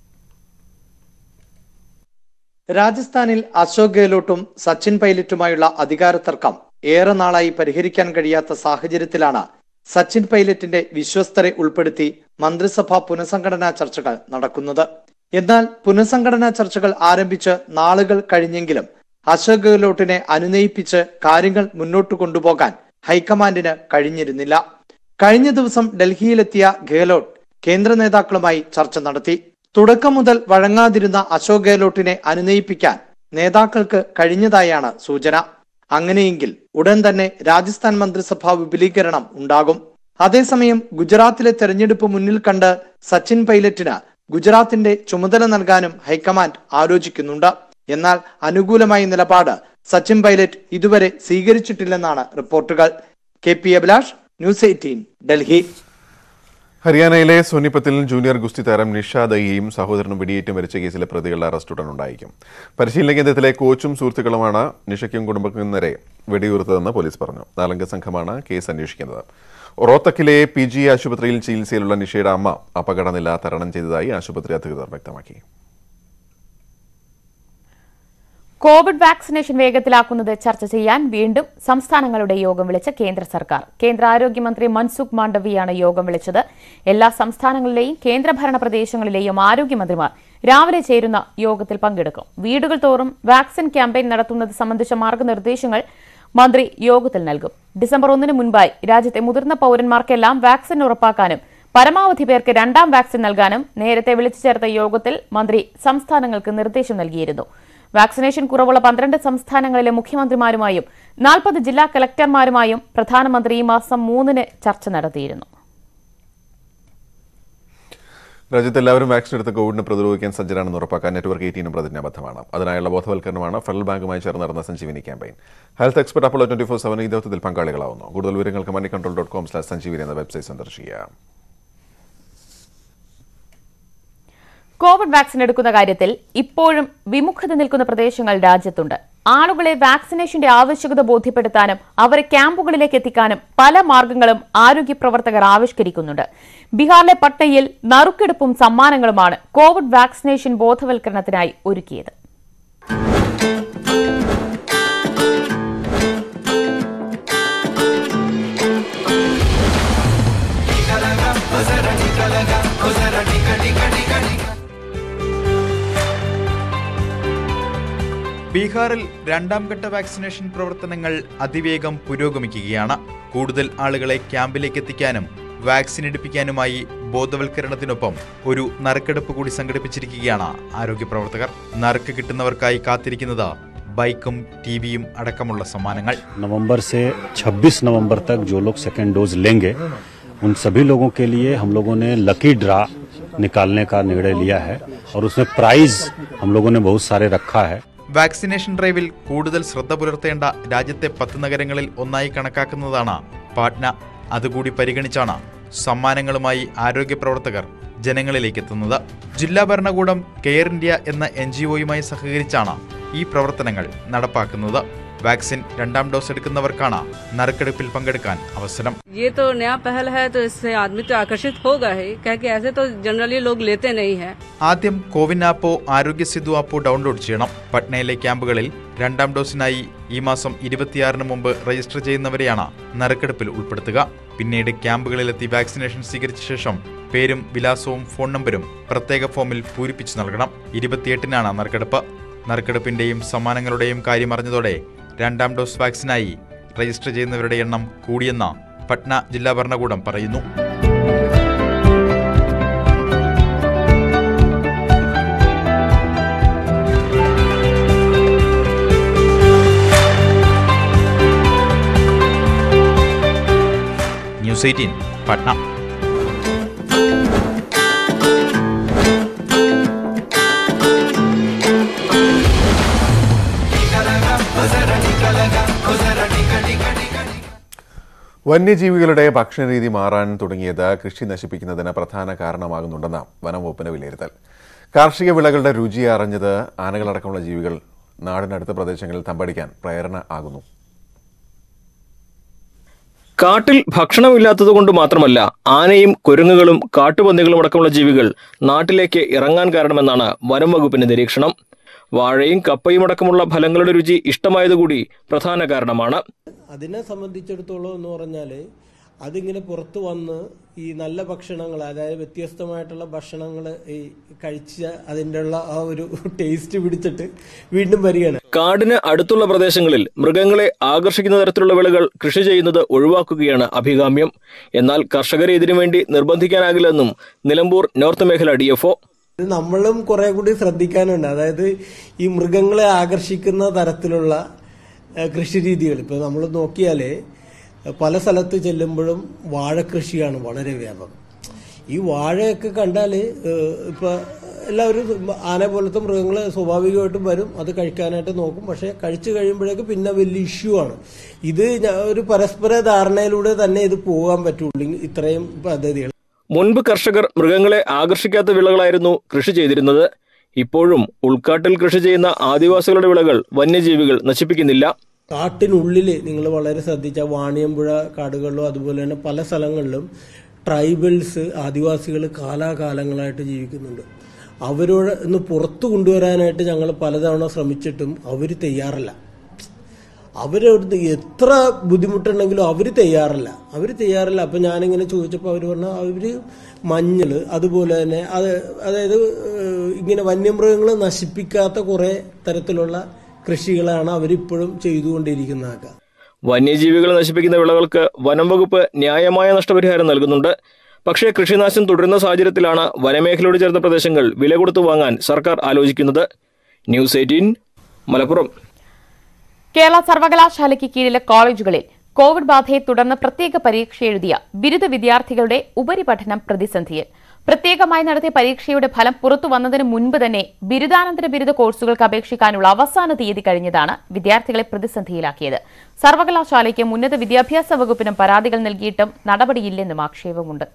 രാജസ്ഥാനിൽ അശോക് ഗെഹ്ലോട്ടും സച്ചിൻ പൈലറ്റുമായുള്ള അധികാര തർക്കം ഏറെ നാളായി പരിഹരിക്കാൻ കഴിയാത്ത സാഹചര്യത്തിലാണ് സച്ചിൻ പൈലറ്റിന്റെ വിശ്വസ്തരെ ഉൾപ്പെടുത്തി മന്ത്രിസഭാ പുനഃസംഘടനാ ചർച്ചകൾ നടക്കുന്നത് എന്നാൽ പുനഃസംഘടനാ ചർച്ചകൾ ആരംഭിച്ച് നാളുകൾ കഴിഞ്ഞെങ്കിലും അശോക് ഗെഹ്ലോട്ടിനെ അനുനയിപ്പിച്ച് കാര്യങ്ങൾ മുന്നോട്ട് കൊണ്ടുപോകാൻ ഹൈക്കമാൻഡിന് കഴിഞ്ഞിരുന്നില്ല കഴിഞ്ഞ ദിവസം ഡൽഹിയിലെത്തിയ ഗെഹ്ലോട്ട് കേന്ദ്ര നേതാക്കളുമായി ചർച്ച നടത്തി തുടക്കം മുതൽ വഴങ്ങാതിരുന്ന അശോക് ഗെഹ്ലോട്ടിനെ അനുനയിപ്പിക്കാൻ നേതാക്കൾക്ക് കഴിഞ്ഞതായാണ് സൂചന അങ്ങനെയെങ്കിൽ ഉടൻ തന്നെ രാജസ്ഥാൻ മന്ത്രിസഭാ വിപുലീകരണം ഉണ്ടാകും അതേസമയം ഗുജറാത്തിലെ തെരഞ്ഞെടുപ്പ് മുന്നിൽ കണ്ട് സച്ചിൻ പൈലറ്റിന് ഗുജറാത്തിന്റെ ചുമതല നൽകാനും ഹൈക്കമാൻഡ് ആലോചിക്കുന്നുണ്ട് എന്നാൽ അനുകൂലമായ നിലപാട് സച്ചിൻ പൈലറ്റ് ഇതുവരെ സ്വീകരിച്ചിട്ടില്ലെന്നാണ് റിപ്പോർട്ടുകൾ K P Abhilash news eighteen Delhi
ഹരിയാനയിലെ സോനിപ്പത്തിൽ ജൂനിയർ ഗുസ്തി താരം നിഷ ദഹിയും സഹോദരനും വെടിയേറ്റ് മരിച്ച കേസിലെ പ്രതികളുടെ അറസ്റ്റ് ഉടൻ ഉണ്ടായിരിക്കും പരിശീലന കേന്ദ്രത്തിലെ കോച്ചും സുഹൃത്തുക്കളുമാണ് നിഷയ്ക്കും കുടുംബത്തിനും നേരെ വെടിയുതിർത്തതെന്ന് പോലീസ് പറഞ്ഞു നാലംഗ സംഘമാണ് കേസ് അന്വേഷിക്കുന്നത് റോത്തക്കിലെ പി ജി ആശുപത്രിയിൽ ചികിത്സയിലുള്ള നിഷയുടെ അമ്മ അപകടനില തരണം ചെയ്തതായി ആശുപത്രി അധികൃതർ വ്യക്തമാക്കി
കോവിഡ് വാക്സിനേഷൻ വേഗത്തിലാക്കുന്നത് ചർച്ച ചെയ്യാൻ വീണ്ടും സംസ്ഥാനങ്ങളുടെ യോഗം വിളിച്ച കേന്ദ്ര സർക്കാർ കേന്ദ്ര ആരോഗ്യമന്ത്രി മൻസുഖ് മാണ്ഡവിയാണ് യോഗം വിളിച്ചത് എല്ലാ സംസ്ഥാനങ്ങളിലെയും കേന്ദ്രഭരണ പ്രദേശങ്ങളിലെയും ആരോഗ്യമന്ത്രിമാർ രാവിലെ ചേരുന്ന യോഗത്തിൽ പങ്കെടുക്കും വീടുകൾ തോറും വാക്സിൻ ക്യാമ്പയിൻ നടത്തുന്നത് സംബന്ധിച്ച മാർഗനിർദ്ദേശങ്ങൾ മന്ത്രി യോഗത്തിൽ നൽകും ഡിസംബർ ഒന്നിന് മുൻപായി രാജ്യത്തെ മുതിർന്ന പൌരന്മാർക്കെല്ലാം വാക്സിൻ ഉറപ്പാക്കാനും പരമാവധി പേർക്ക് രണ്ടാം വാക്സിൻ നൽകാനും നേരത്തെ വിളിച്ചു ചേർത്ത യോഗത്തിൽ മന്ത്രി സംസ്ഥാനങ്ങൾക്ക് നിർദ്ദേശം നൽകിയിരുന്നു വാക്സിനേഷൻ കുറവുള്ള പന്ത്രണ്ട് സംസ്ഥാനങ്ങളിലെ മുഖ്യമന്ത്രിമാരുമായും നാൽപ്പത് ജില്ലാ കലക്ടർമാരുമായും പ്രധാനമന്ത്രി ഈ മാസം മൂന്നിന് ചർച്ച നടത്തിയിരുന്നു
രാജ്യത്ത് എല്ലാവരും വാക്സിൻ എടുത്ത് കോവിഡിനെ പ്രതിരോധിക്കാൻ സജ്ജരാണെന്ന് ഉറപ്പാക്കാൻ നെറ്റ്വർക്ക് എയ്റ്റീനും പ്രതിജ്ഞാബദ്ധമാണ് അതിനായുള്ള ബോധവൽക്കരണമാണ് ഫെഡറൽ ബാങ്കുമായി ചേർന്ന് നടന്ന Sanjeevani campaign health expert Apollo twenty four seven ഈ ദൗത്യത്തിൽ പങ്കാളികളാവുന്നു കൂടുതൽ വിവരങ്ങൾക്ക് money control dot com slash Sanjeevani എന്ന വെബ്സൈറ്റ് സന്ദർശിക്കുക
കോവിഡ് വാക്സിൻ എടുക്കുന്ന കാര്യത്തിൽ ഇപ്പോഴും വിമുഖത നിൽക്കുന്ന പ്രദേശങ്ങൾ രാജ്യത്തുണ്ട് ആളുകളെ വാക്സിനേഷന്റെ ആവശ്യകത ബോധ്യപ്പെടുത്താനും അവരെ ക്യാമ്പുകളിലേക്ക് എത്തിക്കാനും പല മാർഗങ്ങളും ആരോഗ്യ പ്രവർത്തകർ ആവിഷ്കരിക്കുന്നുണ്ട് ബീഹാറിലെ പട്നയിൽ നറുക്കെടുപ്പും സമ്മാനങ്ങളുമാണ് കോവിഡ് വാക്സിനേഷൻ ബോധവൽക്കരണത്തിനായി ഒരുക്കിയത്
ബീഹാറിൽ രണ്ടാം ഘട്ട വാക്സിനേഷൻ പ്രവർത്തനങ്ങൾ അതിവേഗം പുരോഗമിക്കുകയാണ് കൂടുതൽ ആളുകളെ ക്യാമ്പിലേക്ക് എത്തിക്കാനും വാക്സിൻ എടുപ്പിക്കാനുമായി ബോധവൽക്കരണത്തിനൊപ്പം ഒരു നറുക്കെടുപ്പ് കൂടി സംഘടിപ്പിച്ചിരിക്കുകയാണ് ആരോഗ്യ പ്രവർത്തകർ നറുക്ക് കിട്ടുന്നവർക്കായി കാത്തിരിക്കുന്നത് ബൈക്കും ടിവിയും അടക്കമുള്ള സമ്മാനങ്ങൾ
नवंबर से 26 नवंबर तक जो लोग सेकेंड डोज लेंगे उन सभी लोगों के लिए हम लोगों ने लकी ड्रा निकालने का निर्णय लिया है और उसमें प्राइज हम लोगों ने बहुत सारे रखा है
വാക്സിനേഷൻ ഡ്രൈവിൽ കൂടുതൽ ശ്രദ്ധ പുലർത്തേണ്ട രാജ്യത്തെ പത്ത് നഗരങ്ങളിൽ ഒന്നായി കണക്കാക്കുന്നതാണ് പാട്ന അതുകൂടി പരിഗണിച്ചാണ് സമ്മാനങ്ങളുമായി ആരോഗ്യ പ്രവർത്തകർ ജനങ്ങളിലേക്ക് എത്തുന്നത് ജില്ലാ ഭരണകൂടം കെയർ ഇന്ത്യ എന്ന എൻ ജി ഒയുമായി സഹകരിച്ചാണ് ഈ പ്രവർത്തനങ്ങൾ നടപ്പാക്കുന്നത് വാക്സിൻ രണ്ടാം ഡോസ് എടുക്കുന്നവർക്കാണ് നറുക്കെടുപ്പിൽ പങ്കെടുക്കാൻ അവസരം
ये तो नया पहल है तो इससे आदमी तो आकर्षित होगा ही क्या कि ऐसे तो जनरली लोग लेते नहीं है
ആദ്യം കോവിൻ ആപ്പോ ആരോഗ്യ സെതു ആപ്പോ ഡൗൺലോഡ് ചെയ്യണം പട്നയിലെ ക്യാമ്പുകളിൽ രണ്ടാം ഡോസിനായി ഈ മാസം ഇരുപത്തിയാറിന് മുമ്പ് രജിസ്റ്റർ ചെയ്യുന്നവരെയാണ് നറുക്കെടുപ്പിൽ ഉൾപ്പെടുത്തുക പിന്നീട് ക്യാമ്പുകളിലെത്തി വാക്സിനേഷൻ സ്വീകരിച്ച ശേഷം പേരും വിലാസവും ഫോൺ നമ്പരും പ്രത്യേക ഫോമിൽ പൂരിപ്പിച്ചു നൽകണം ഇരുപത്തിയെട്ടിനാണ് നറുക്കെടുപ്പ് നറുക്കെടുപ്പിന്റെയും സമ്മാനങ്ങളുടെയും കാര്യം അറിഞ്ഞതോടെ രണ്ടാം ഡോസ് വാക്സിനായി രജിസ്റ്റർ ചെയ്യുന്നവരുടെ എണ്ണം കൂടിയെന്ന് പട്ന ജില്ലാ ഭരണകൂടം പറയുന്നു ന്യൂസ് എയ്റ്റീൻ പട്ന
വന്യജീവികളുടെ ഭക്ഷണരീതി മാറാൻ തുടങ്ങിയത് കൃഷി നശിപ്പിക്കുന്നതിന് പ്രധാന കാരണമാകുന്നുണ്ടെന്ന് വനംവകുപ്പിന്റെ വിലയിരുത്തൽ കാർഷിക വിളകളുടെ രുചി അറിഞ്ഞത് ആനകളടക്കമുള്ള ജീവികൾ നാടിനടുത്ത പ്രദേശങ്ങളിൽ തമ്പടിക്കാൻ പ്രേരണ ആകുന്നു
കാട്ടിൽ ഭക്ഷണമില്ലാത്തതുകൊണ്ട് മാത്രമല്ല ആനയും കുരങ്ങുകളും കാട്ടുപന്നികളും അടക്കമുള്ള ജീവികൾ നാട്ടിലേക്ക് ഇറങ്ങാൻ കാരണമെന്നാണ് വനം വകുപ്പിന്റെ നിരീക്ഷണം വാഴയും കപ്പയും അടക്കമുള്ള ഫലങ്ങളുടെ രുചി ഇഷ്ടമായതുകൂടി പ്രധാന കാരണമാണ്
അതിനെ സംബന്ധിച്ചിടത്തോളം എന്ന് പറഞ്ഞാൽ അതിങ്ങനെ പുറത്തു വന്ന് ഈ നല്ല ഭക്ഷണങ്ങൾ അതായത് വ്യത്യസ്തമായിട്ടുള്ള ഭക്ഷണങ്ങൾ ഈ കഴിച്ച് അതിൻ്റെ ഉള്ള ആ ഒരു ടേസ്റ്റ് പിടിച്ചിട്ട് വീണ്ടും വരികയാണ്
കാടിന് അടുത്തുള്ള പ്രദേശങ്ങളിൽ മൃഗങ്ങളെ ആകർഷിക്കുന്ന തരത്തിലുള്ള വിളകൾ കൃഷി ചെയ്യുന്നത് ഒഴിവാക്കുകയാണ് അഭികാമ്യം എന്നാൽ കർഷകരെ ഇതിനു വേണ്ടി നിർബന്ധിക്കാനാകില്ലെന്നും നിലമ്പൂർ നോർത്ത് മേഖല ഡി എഫ്
ഇത് നമ്മളും കുറെ കൂടി ശ്രദ്ധിക്കാനുണ്ട് അതായത് ഈ മൃഗങ്ങളെ ആകർഷിക്കുന്ന തരത്തിലുള്ള ഏഹ്, കൃഷിരീതികൾ ഇപ്പൊ നമ്മൾ നോക്കിയാല് പല സ്ഥലത്ത് ചെല്ലുമ്പോഴും വാഴ കൃഷിയാണ് വളരെ വ്യാപകം ഈ വാഴയൊക്കെ കണ്ടാല് ഏഹ്, ഇപ്പൊ
എല്ലാവരും ആന പോലത്തെ മൃഗങ്ങൾ സ്വാഭാവികമായിട്ടും വരും അത് കഴിക്കാനായിട്ട് നോക്കും പക്ഷേ കഴിച്ചു കഴിയുമ്പോഴേക്ക് പിന്നെ വലിയ ഇഷ്യൂ ആണ് ഇത് ഞാ- ഒരു പരസ്പര ധാരണയിലൂടെ തന്നെ ഇത് പോകാൻ പറ്റുള്ളൂ ഇത്രയും പദ്ധതികൾ
മുൻപ് കർഷകർ മൃഗങ്ങളെ ആകർഷിക്കാത്ത വിളകളായിരുന്നു കൃഷി ചെയ്തിരുന്നത് ഇപ്പോഴും ഉൾക്കാട്ടിൽ കൃഷി ചെയ്യുന്ന ആദിവാസികളുടെ വിളകൾ വന്യജീവികൾ നശിപ്പിക്കുന്നില്ല
കാട്ടിനുള്ളിൽ നിങ്ങൾ വളരെ ശ്രദ്ധിച്ച വാണിയമ്പുഴ കാടുകളിലും അതുപോലെ തന്നെ പല സ്ഥലങ്ങളിലും ട്രൈബൽസ് ആദിവാസികൾ കാലാകാലങ്ങളായിട്ട് ജീവിക്കുന്നുണ്ട് അവരോട് ഒന്ന് പുറത്തു കൊണ്ടുവരാനായിട്ട് ഞങ്ങൾ പലതവണ ശ്രമിച്ചിട്ടും അവർ തയ്യാറല്ല അവരവിടുന്ന് എത്ര ബുദ്ധിമുട്ടുണ്ടെങ്കിലും അവർ തയ്യാറല്ല അവർ തയ്യാറല്ല അപ്പം ഞാനിങ്ങനെ ചോദിച്ചപ്പോൾ അവർ പറഞ്ഞു അവർ മഞ്ഞൾ അതുപോലെ തന്നെ അത് അതായത് ഏഹ്, ഇങ്ങനെ വന്യമൃഗങ്ങൾ നശിപ്പിക്കാത്ത കുറേ തരത്തിലുള്ള കൃഷികളാണ് അവരിപ്പോഴും ചെയ്തുകൊണ്ടിരിക്കുന്നതൊക്കെ
വന്യജീവികളെ നശിപ്പിക്കുന്ന വിളകൾക്ക് വനം വകുപ്പ് ന്യായമായ നഷ്ടപരിഹാരം നൽകുന്നുണ്ട് പക്ഷേ കൃഷിനാശം തുടരുന്ന സാഹചര്യത്തിലാണ് വനമേഖലയോട് ചേർന്ന പ്രദേശങ്ങൾ വില കൊടുത്തു വാങ്ങാൻ സർക്കാർ ആലോചിക്കുന്നത് ന്യൂസ് എയ്റ്റീൻ മലപ്പുറം
കേരള സർവകലാശാലയ്ക്ക് കീഴിലെ കോളേജുകളിൽ കോവിഡ് ബാധയെ തുടർന്ന് പ്രത്യേക പരീക്ഷ എഴുതിയ ബിരുദ വിദ്യാർത്ഥികളുടെ ഉപരിപഠനം പ്രതിസന്ധിയിൽ പ്രത്യേകമായി നടത്തിയ പരീക്ഷയുടെ ഫലം പുറത്തു വന്നതിന് മുൻപ് തന്നെ ബിരുദാനന്തര ബിരുദ കോഴ്സുകൾക്ക് അപേക്ഷിക്കാനുള്ള അവസാന തീയതി കഴിഞ്ഞതാണ് വിദ്യാർത്ഥികളെ പ്രതിസന്ധിയിലാക്കിയത് സർവകലാശാലയ്ക്കും ഉന്നത വിദ്യാഭ്യാസ വകുപ്പിനും പരാതികൾ നൽകിയിട്ടും നടപടിയില്ലെന്നും ആക്ഷേപമുണ്ട്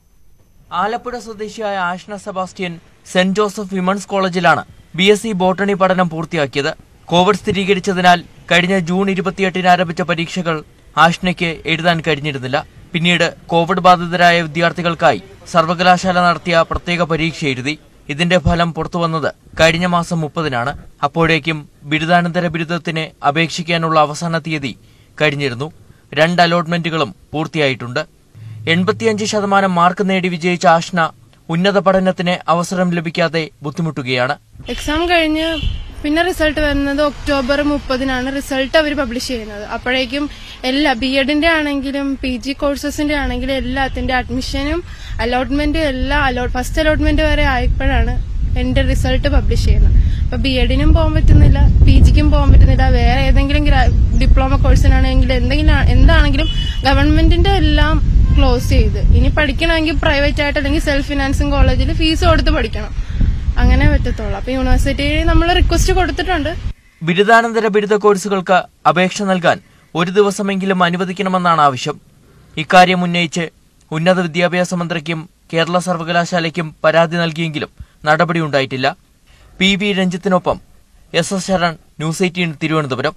ആലപ്പുഴ സ്വദേശിയായ Ashna Sebastian saint Joseph women's കോളേജിലാണ് ബി എസ് സി ബോട്ടണി പഠനം പൂർത്തിയാക്കിയത് കോവിഡ് സ്ഥിരീകരിച്ചതിനാൽ കഴിഞ്ഞ ജൂൺ ഇരുപത്തിയെട്ടിന് ആരംഭിച്ച പരീക്ഷകൾ ആഷ്നയ്ക്ക് എഴുതാൻ കഴിഞ്ഞിരുന്നില്ല പിന്നീട് കോവിഡ് ബാധിതരായ വിദ്യാർത്ഥികൾക്കായി സർവകലാശാല നടത്തിയ പ്രത്യേക പരീക്ഷ എഴുതി ഇതിന്റെ ഫലം പുറത്തുവന്നത് കഴിഞ്ഞ മാസം മുപ്പതിനാണ് അപ്പോഴേക്കും ബിരുദാനന്തര ബിരുദത്തിന് അപേക്ഷിക്കാനുള്ള അവസാന തീയതി കഴിഞ്ഞിരുന്നു രണ്ട് അലോട്ട്മെന്റുകളും പൂർത്തിയായിട്ടുണ്ട് എൺപത്തിയഞ്ച് ശതമാനം മാർക്ക് നേടി വിജയിച്ച ആഷ്ന ഉന്നത പഠനത്തിന് അവസരം ലഭിക്കാതെ ബുദ്ധിമുട്ടുകയാണ്
എക്സാം കഴിഞ്ഞ് പിന്നെ റിസൾട്ട് വരുന്നത് ഒക്ടോബർ മുപ്പതിനാണ് റിസൾട്ട് അവർ പബ്ലിഷ് ചെയ്യുന്നത് അപ്പോഴേക്കും എല്ലാ ബി എഡിന്റെ ആണെങ്കിലും പി ജി കോഴ്സസിന്റെ ആണെങ്കിലും എല്ലാത്തിന്റെ അഡ്മിഷനും അലോട്ട്മെന്റും എല്ലാം അലോട്ട് ഫസ്റ്റ് അലോട്ട്മെന്റ് വരെ ആയപ്പോഴാണ് എന്റെ റിസൾട്ട് പബ്ലിഷ് ചെയ്യുന്നത് അപ്പൊ ബി എഡിനും പോകാൻ പറ്റുന്നില്ല പി ജിക്കും പോകാൻ പറ്റുന്നില്ല വേറെ ഏതെങ്കിലും ഡിപ്ലോമ കോഴ്സിനാണെങ്കിലും എന്തെങ്കിലും ആ- എന്താണെങ്കിലും ഗവൺമെന്റിന്റെ എല്ലാം ക്ലോസ് ചെയ്ത് ഇനി പഠിക്കണമെങ്കിൽ പ്രൈവറ്റ് ആയിട്ട് അല്ലെങ്കിൽ സെൽഫ് ഫിനാൻസിങ് കോളേജിൽ ഫീസ് കൊടുത്ത് പഠിക്കണം അങ്ങനെ പറ്റത്തുള്ളൂ അപ്പൊ യൂണിവേഴ്സിറ്റിയിൽ നമ്മൾ റിക്വസ്റ്റ് കൊടുത്തിട്ടുണ്ട്
ബിരുദാനന്തര ബിരുദ കോഴ്സുകൾക്ക് അപേക്ഷ നൽകാൻ ഒരു ദിവസമെങ്കിലും അനുവദിക്കണമെന്നാണ് ആവശ്യം ഇക്കാര്യം ഉന്നയിച്ച് ഉന്നത വിദ്യാഭ്യാസ മന്ത്രിക്കും കേരള സർവകലാശാലയ്ക്കും പരാതി നൽകിയെങ്കിലും നടപടിയുണ്ടായിട്ടില്ല പി വി രഞ്ജിത്തിനൊപ്പം S S Saran news eighteen Thiruvananthapuram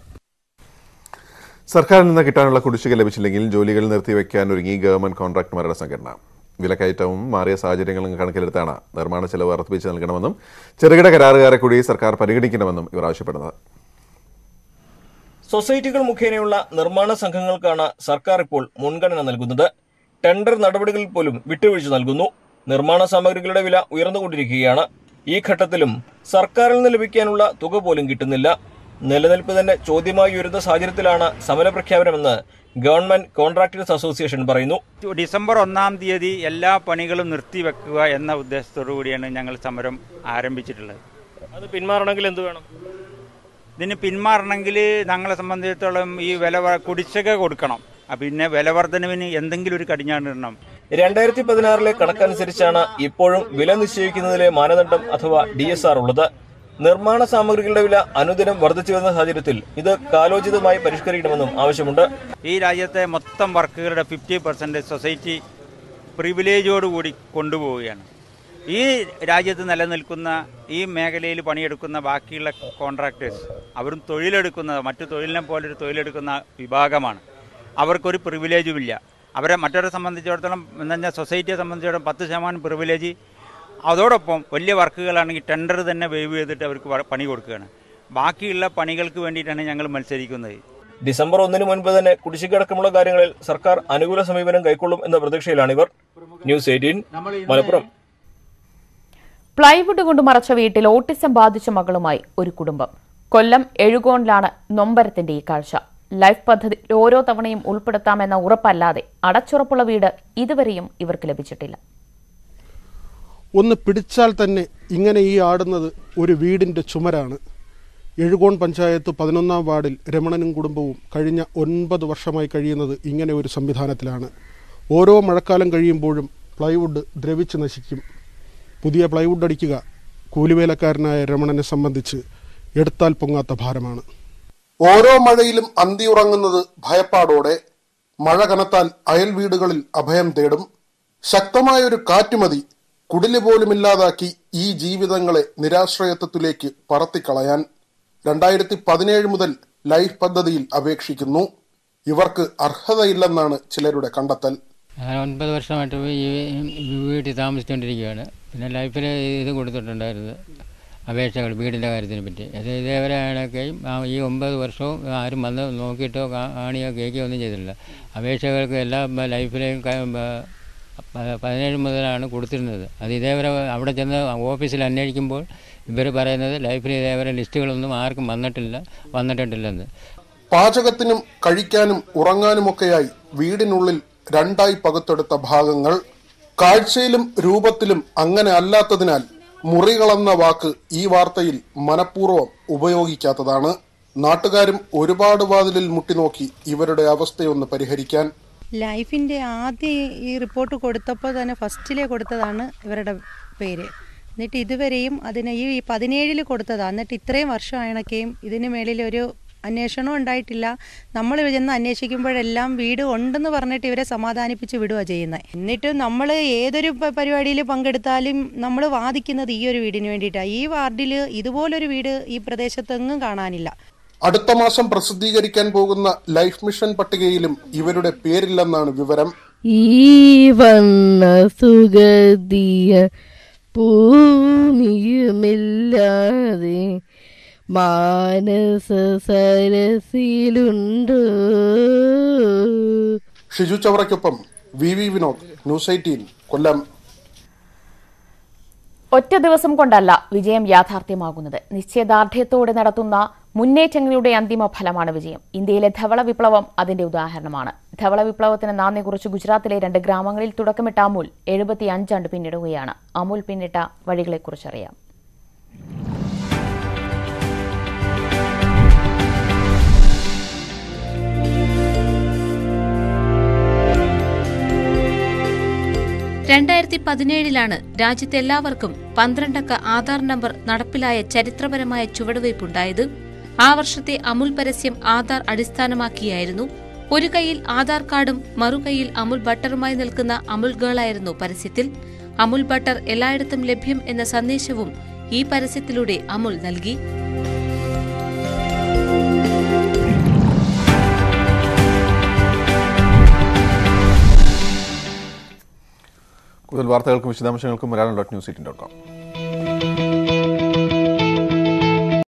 സർക്കാരിൽ നിന്ന് കിട്ടാനുള്ള കുടിശ്ശിക ലഭിച്ചില്ലെങ്കിൽ ജോലികൾ നിർത്തിവെക്കാൻ ഒരുങ്ങി ഗവൺമെന്റ് കോൺട്രാക്ടർമാരുടെ സംഘടന വിലക്കയറ്റവും മാറിയ സാഹചര്യങ്ങളും കണക്കിലെടുത്താണ് നിർമ്മാണ ചെലവ് വർദ്ധിപ്പിച്ച് നൽകണമെന്നും ചെറുകിട കരാറുകാരെ കൂടി സർക്കാർ പരിഗണിക്കണമെന്നും ഇവർ ആവശ്യപ്പെടുന്നത്
സൊസൈറ്റികൾ മുഖേനയുള്ള നിർമ്മാണ സംഘങ്ങൾക്കാണ് സർക്കാർ ഇപ്പോൾ മുൻഗണന നൽകുന്നത് ടെൻഡർ നടപടികളിൽ പോലും വിട്ടുവീഴ്ച നൽകുന്നു നിർമ്മാണ സാമഗ്രികളുടെ വില ഉയർന്നുകൊണ്ടിരിക്കുകയാണ് ഈ ഘട്ടത്തിലും സർക്കാരിൽ നിന്ന് ലഭിക്കാനുള്ള തുക പോലും കിട്ടുന്നില്ല നിലനിൽപ്പ് തന്നെ ചോദ്യമായി ഉയരുന്ന സാഹചര്യത്തിലാണ് സമരപ്രഖ്യാപനമെന്ന് ഗവൺമെന്റ് കോൺട്രാക്ടേഴ്സ് അസോസിയേഷൻ പറയുന്നു
ഡിസംബർ ഒന്നാം തീയതി എല്ലാ പണികളും നിർത്തിവെക്കുക എന്ന ഉദ്ദേശത്തോടു കൂടിയാണ് ഞങ്ങൾ സമരം ആരംഭിച്ചിട്ടുള്ളത്
അത് പിന്മാറണമെങ്കിൽ എന്ത് വേണം
ഇതിന് പിന്മാറണമെങ്കിൽ ഞങ്ങളെ സംബന്ധിച്ചിടത്തോളം ഈ വില വ- കുടിശ്ശിക കൊടുക്കണം ആ പിന്നെ വില വർധനവിന് എന്തെങ്കിലും ഒരു കടിഞ്ഞാണിടണം
രണ്ടായിരത്തി പതിനാറിലെ കണക്കനുസരിച്ചാണ് ഇപ്പോഴും വില നിശ്ചയിക്കുന്നതിലെ മാനദണ്ഡം അഥവാ ഡി എസ് ആർ ഉള്ളത് നിർമ്മാണ സാമഗ്രികളുടെ വില അനുദിനം വർദ്ധിച്ചു വരുന്ന സാഹചര്യത്തിൽ ഇത് കാലോചിതമായി പരിഷ്കരിക്കണമെന്നും ആവശ്യമുണ്ട്
ഈ രാജ്യത്തെ മൊത്തം വർക്കുകളുടെ ഫിഫ്റ്റി പെർസെൻറ്റ് സൊസൈറ്റി പ്രിവിലേജോടുകൂടി കൊണ്ടുപോവുകയാണ് ഈ രാജ്യത്ത് നിലനിൽക്കുന്ന ഈ മേഖലയിൽ പണിയെടുക്കുന്ന ബാക്കിയുള്ള കോൺട്രാക്ടേഴ്സ് അവരും തൊഴിലെടുക്കുന്ന മറ്റു തൊഴിലിനെ പോലൊരു തൊഴിലെടുക്കുന്ന വിഭാഗമാണ് അവർക്കൊരു പ്രിവിലേജും ഇല്ല അവരെ മറ്റവരെ സംബന്ധിച്ചിടത്തോളം എന്താ പറഞ്ഞാൽ സൊസൈറ്റിയെ സംബന്ധിച്ചിടത്തോളം പത്ത് ശതമാനം പ്രിവിലേജ് അതോടൊപ്പം വലിയ വർക്കുകളാണെങ്കിൽ ടെൻഡർ തന്നെ വേവ് ചെയ്തിട്ട് അവർക്ക് വ- പണി കൊടുക്കുകയാണ് ബാക്കിയുള്ള പണികൾക്ക് വേണ്ടിയിട്ടാണ് ഞങ്ങൾ മത്സരിക്കുന്നത്
ഡിസംബർ ഒന്നിന് മുൻപ് തന്നെ കുടിശ്ശിക അടക്കമുള്ള കാര്യങ്ങളിൽ സർക്കാർ അനുകൂല സമീപനം കൈക്കൊള്ളും എന്ന പ്രതീക്ഷയിലാണ് ഇവർ ന്യൂസ് എയ്റ്റീൻ മലപ്പുറം
പ്ലൈവുഡ് കൊണ്ട് മറച്ച വീട്ടിൽ ഓട്ടിസം ബാധിച്ച മകളുമായി ഒരു കുടുംബം കൊല്ലം എഴുകോണിലാണ് നൊമ്പരത്തിന്റെ ഈ കാഴ്ച ലൈഫ് പദ്ധതിയിൽ ഓരോ തവണയും ഉൾപ്പെടുത്താമെന്ന ഉറപ്പല്ലാതെ അടച്ചുറപ്പുള്ള വീട് ഇതുവരെയും ഇവർക്ക് ലഭിച്ചിട്ടില്ല
ഒന്ന് പിടിച്ചാൽ തന്നെ ഇങ്ങനെ ഈ ആടുന്നത് ഒരു വീടിൻ്റെ ചുമരാണ് എഴുകോൺ പഞ്ചായത്ത് പതിനൊന്നാം വാർഡിൽ രമണനും കുടുംബവും കഴിഞ്ഞ ഒൻപത് വർഷമായി കഴിയുന്നത് ഇങ്ങനെ ഒരു സംവിധാനത്തിലാണ് ഓരോ മഴക്കാലം കഴിയുമ്പോഴും പ്ലൈവുഡ് ദ്രവിച്ച് നശിക്കും പുതിയ പ്ലൈവുഡ് അടിക്കുക കൂലിവേലക്കാരനായ രമണനെ സംബന്ധിച്ച് എടുത്താൽ പൊങ്ങാത്ത ഭാരമാണ് ഓരോ മഴയിലും അന്തിയുറങ്ങുന്നത് ഭയപ്പാടോടെ മഴ കനത്താൽ അയൽ വീടുകളിൽ അഭയം തേടും ശക്തമായൊരു കാറ്റുമതി കുടില് പോലുമില്ലാതാക്കി ഈ ജീവിതങ്ങളെ നിരാശ്രയത്വത്തിലേക്ക് പറത്തിക്കളയാൻ രണ്ടായിരത്തി പതിനേഴ് മുതൽ ലൈഫ് പദ്ധതിയിൽ അപേക്ഷിക്കുന്നു ഇവർക്ക് അർഹതയില്ലെന്നാണ് ചിലരുടെ കണ്ടെത്തൽ
ഞാൻ ഒൻപത് വർഷമായിട്ട് ഈ വീട്ടിൽ താമസിച്ചുകൊണ്ടിരിക്കുകയാണ് പിന്നെ ലൈഫിൽ ഇത് കൊടുത്തിട്ടുണ്ടായിരുന്നു അപേക്ഷകൾ വീടിൻ്റെ കാര്യത്തിനെ പറ്റി അത് ഇതേവരെ ആണൊക്കെയും ഈ ഒമ്പത് വർഷവും ആരും വന്ന് നോക്കിയിട്ടോ കാ- കാണിയോ കേൾക്കുകയോ ഒന്നും ചെയ്തിട്ടില്ല അപേക്ഷകൾക്ക് എല്ലാം ലൈഫിലെയും ക- ബ- പ- പതിനേഴ് മുതലാണ് കൊടുത്തിരുന്നത് അത് ഇതേവരെ അവിടെ ചെന്ന് ഓഫീസിൽ അന്വേഷിക്കുമ്പോൾ ഇവർ പറയുന്നത് ലൈഫിൽ ഇതേവരെ ലിസ്റ്റുകളൊന്നും ആർക്കും വന്നിട്ടില്ല വന്നിട്ടില്ലെന്ന്
പാചകത്തിനും കഴിക്കാനും ഉറങ്ങാനുമൊക്കെയായി വീടിനുള്ളിൽ രണ്ടായി പകുത്തെടുത്ത ഭാഗങ്ങൾ കാഴ്ചയിലും രൂപത്തിലും അങ്ങനെ അല്ലാത്തതിനാൽ മുറികളെന്ന വാക്ക് ഈ വാർത്തയിൽ മനഃപൂർവ്വം ഉപയോഗിക്കാത്തതാണ് നാട്ടുകാരും ഒരുപാട് വാതിലിൽ മുട്ടിനോക്കി ഇവരുടെ അവസ്ഥയൊന്ന് പരിഹരിക്കാൻ
ലൈഫിൻ്റെ ആദ്യം ഈ റിപ്പോർട്ട് കൊടുത്തപ്പോൾ തന്നെ ഫസ്റ്റിലെ കൊടുത്തതാണ് ഇവരുടെ പേര് എന്നിട്ട് ഇതുവരെയും അതിന് ഈ പതിനേഴിൽ കൊടുത്തതാണ് എന്നിട്ട് ഇത്രയും വർഷമായണക്കെയും ഇതിന് മേളിൽ ഒരു അന്വേഷണം ഉണ്ടായിട്ടില്ല നമ്മൾ ചെന്ന് അന്വേഷിക്കുമ്പോഴെല്ലാം വീട് ഉണ്ടെന്ന് പറഞ്ഞിട്ട് ഇവരെ സമാധാനിപ്പിച്ച് വിടുക ചെയ്യുന്നത് എന്നിട്ടും നമ്മൾ ഏതൊരു പ- പരിപാടിയിൽ പങ്കെടുത്താലും നമ്മൾ വാദിക്കുന്നത് ഈ ഒരു വീടിന് വേണ്ടിയിട്ടാണ് ഈ വാർഡിൽ ഇതുപോലൊരു വീട് ഈ പ്രദേശത്തെങ്ങും കാണാനില്ല
അടുത്ത മാസം പ്രസിദ്ധീകരിക്കാൻ പോകുന്ന ലൈഫ് മിഷൻ പട്ടികയിലും ഇവരുടെ പേരില്ലെന്നാണ് വിവരം
ഈ വണ്ണ സുഗതിയ ഭൂമിയുമില്ലാതെ മാനസ സരസിലുണ്ട്
ഷിജു ചവറയ്ക്കൊപ്പം V V Vinod news eighteen Kollam
ഒറ്റ ദിവസം കൊണ്ടല്ല വിജയം യാഥാർത്ഥ്യമാകുന്നത് നിശ്ചയദാർഢ്യത്തോടെ നടത്തുന്ന മുന്നേറ്റങ്ങളുടെ അന്തിമ ഫലമാണ് വിജയം ഇന്ത്യയിലെ ധവള വിപ്ലവം അതിന്റെ ഉദാഹരണമാണ് ധവള വിപ്ലവത്തിന് നാന്ദി കുറിച്ച് ഗുജറാത്തിലെ രണ്ട് ഗ്രാമങ്ങളിൽ തുടക്കമിട്ട അമൂൽ എഴുപത്തി അഞ്ചാണ്ട് പിന്നിടുകയാണ് അമൂൽ പിന്നിട്ട വഴികളെക്കുറിച്ചറിയാം
രണ്ടായിരത്തി പതിനേഴിലാണ് രാജ്യത്തെല്ലാവർക്കും പന്ത്രണ്ടക്ക ആധാർ നമ്പർ നടപ്പിലായ ചരിത്രപരമായ ചുവടുവയ്പുണ്ടായത് ആ വർഷത്തെ അമുൽ പരസ്യം ആധാർ അടിസ്ഥാനമാക്കിയായിരുന്നു ഒരു കൈയിൽ ആധാർ കാർഡും മറുകൈയിൽ അമുൽ ബട്ടറുമായി നിൽക്കുന്ന അമുൽ ഗേളായിരുന്നു പരസ്യത്തിൽ അമുൽ ബട്ടർ എല്ലായിടത്തും ലഭ്യം എന്ന സന്ദേശവും ഈ പരസ്യത്തിലൂടെ അമുൽ നൽകി
കൂടുതൽ വാർത്തകൾക്കും വിശദാംശങ്ങൾക്കും Malayalam dot news eighteen dot com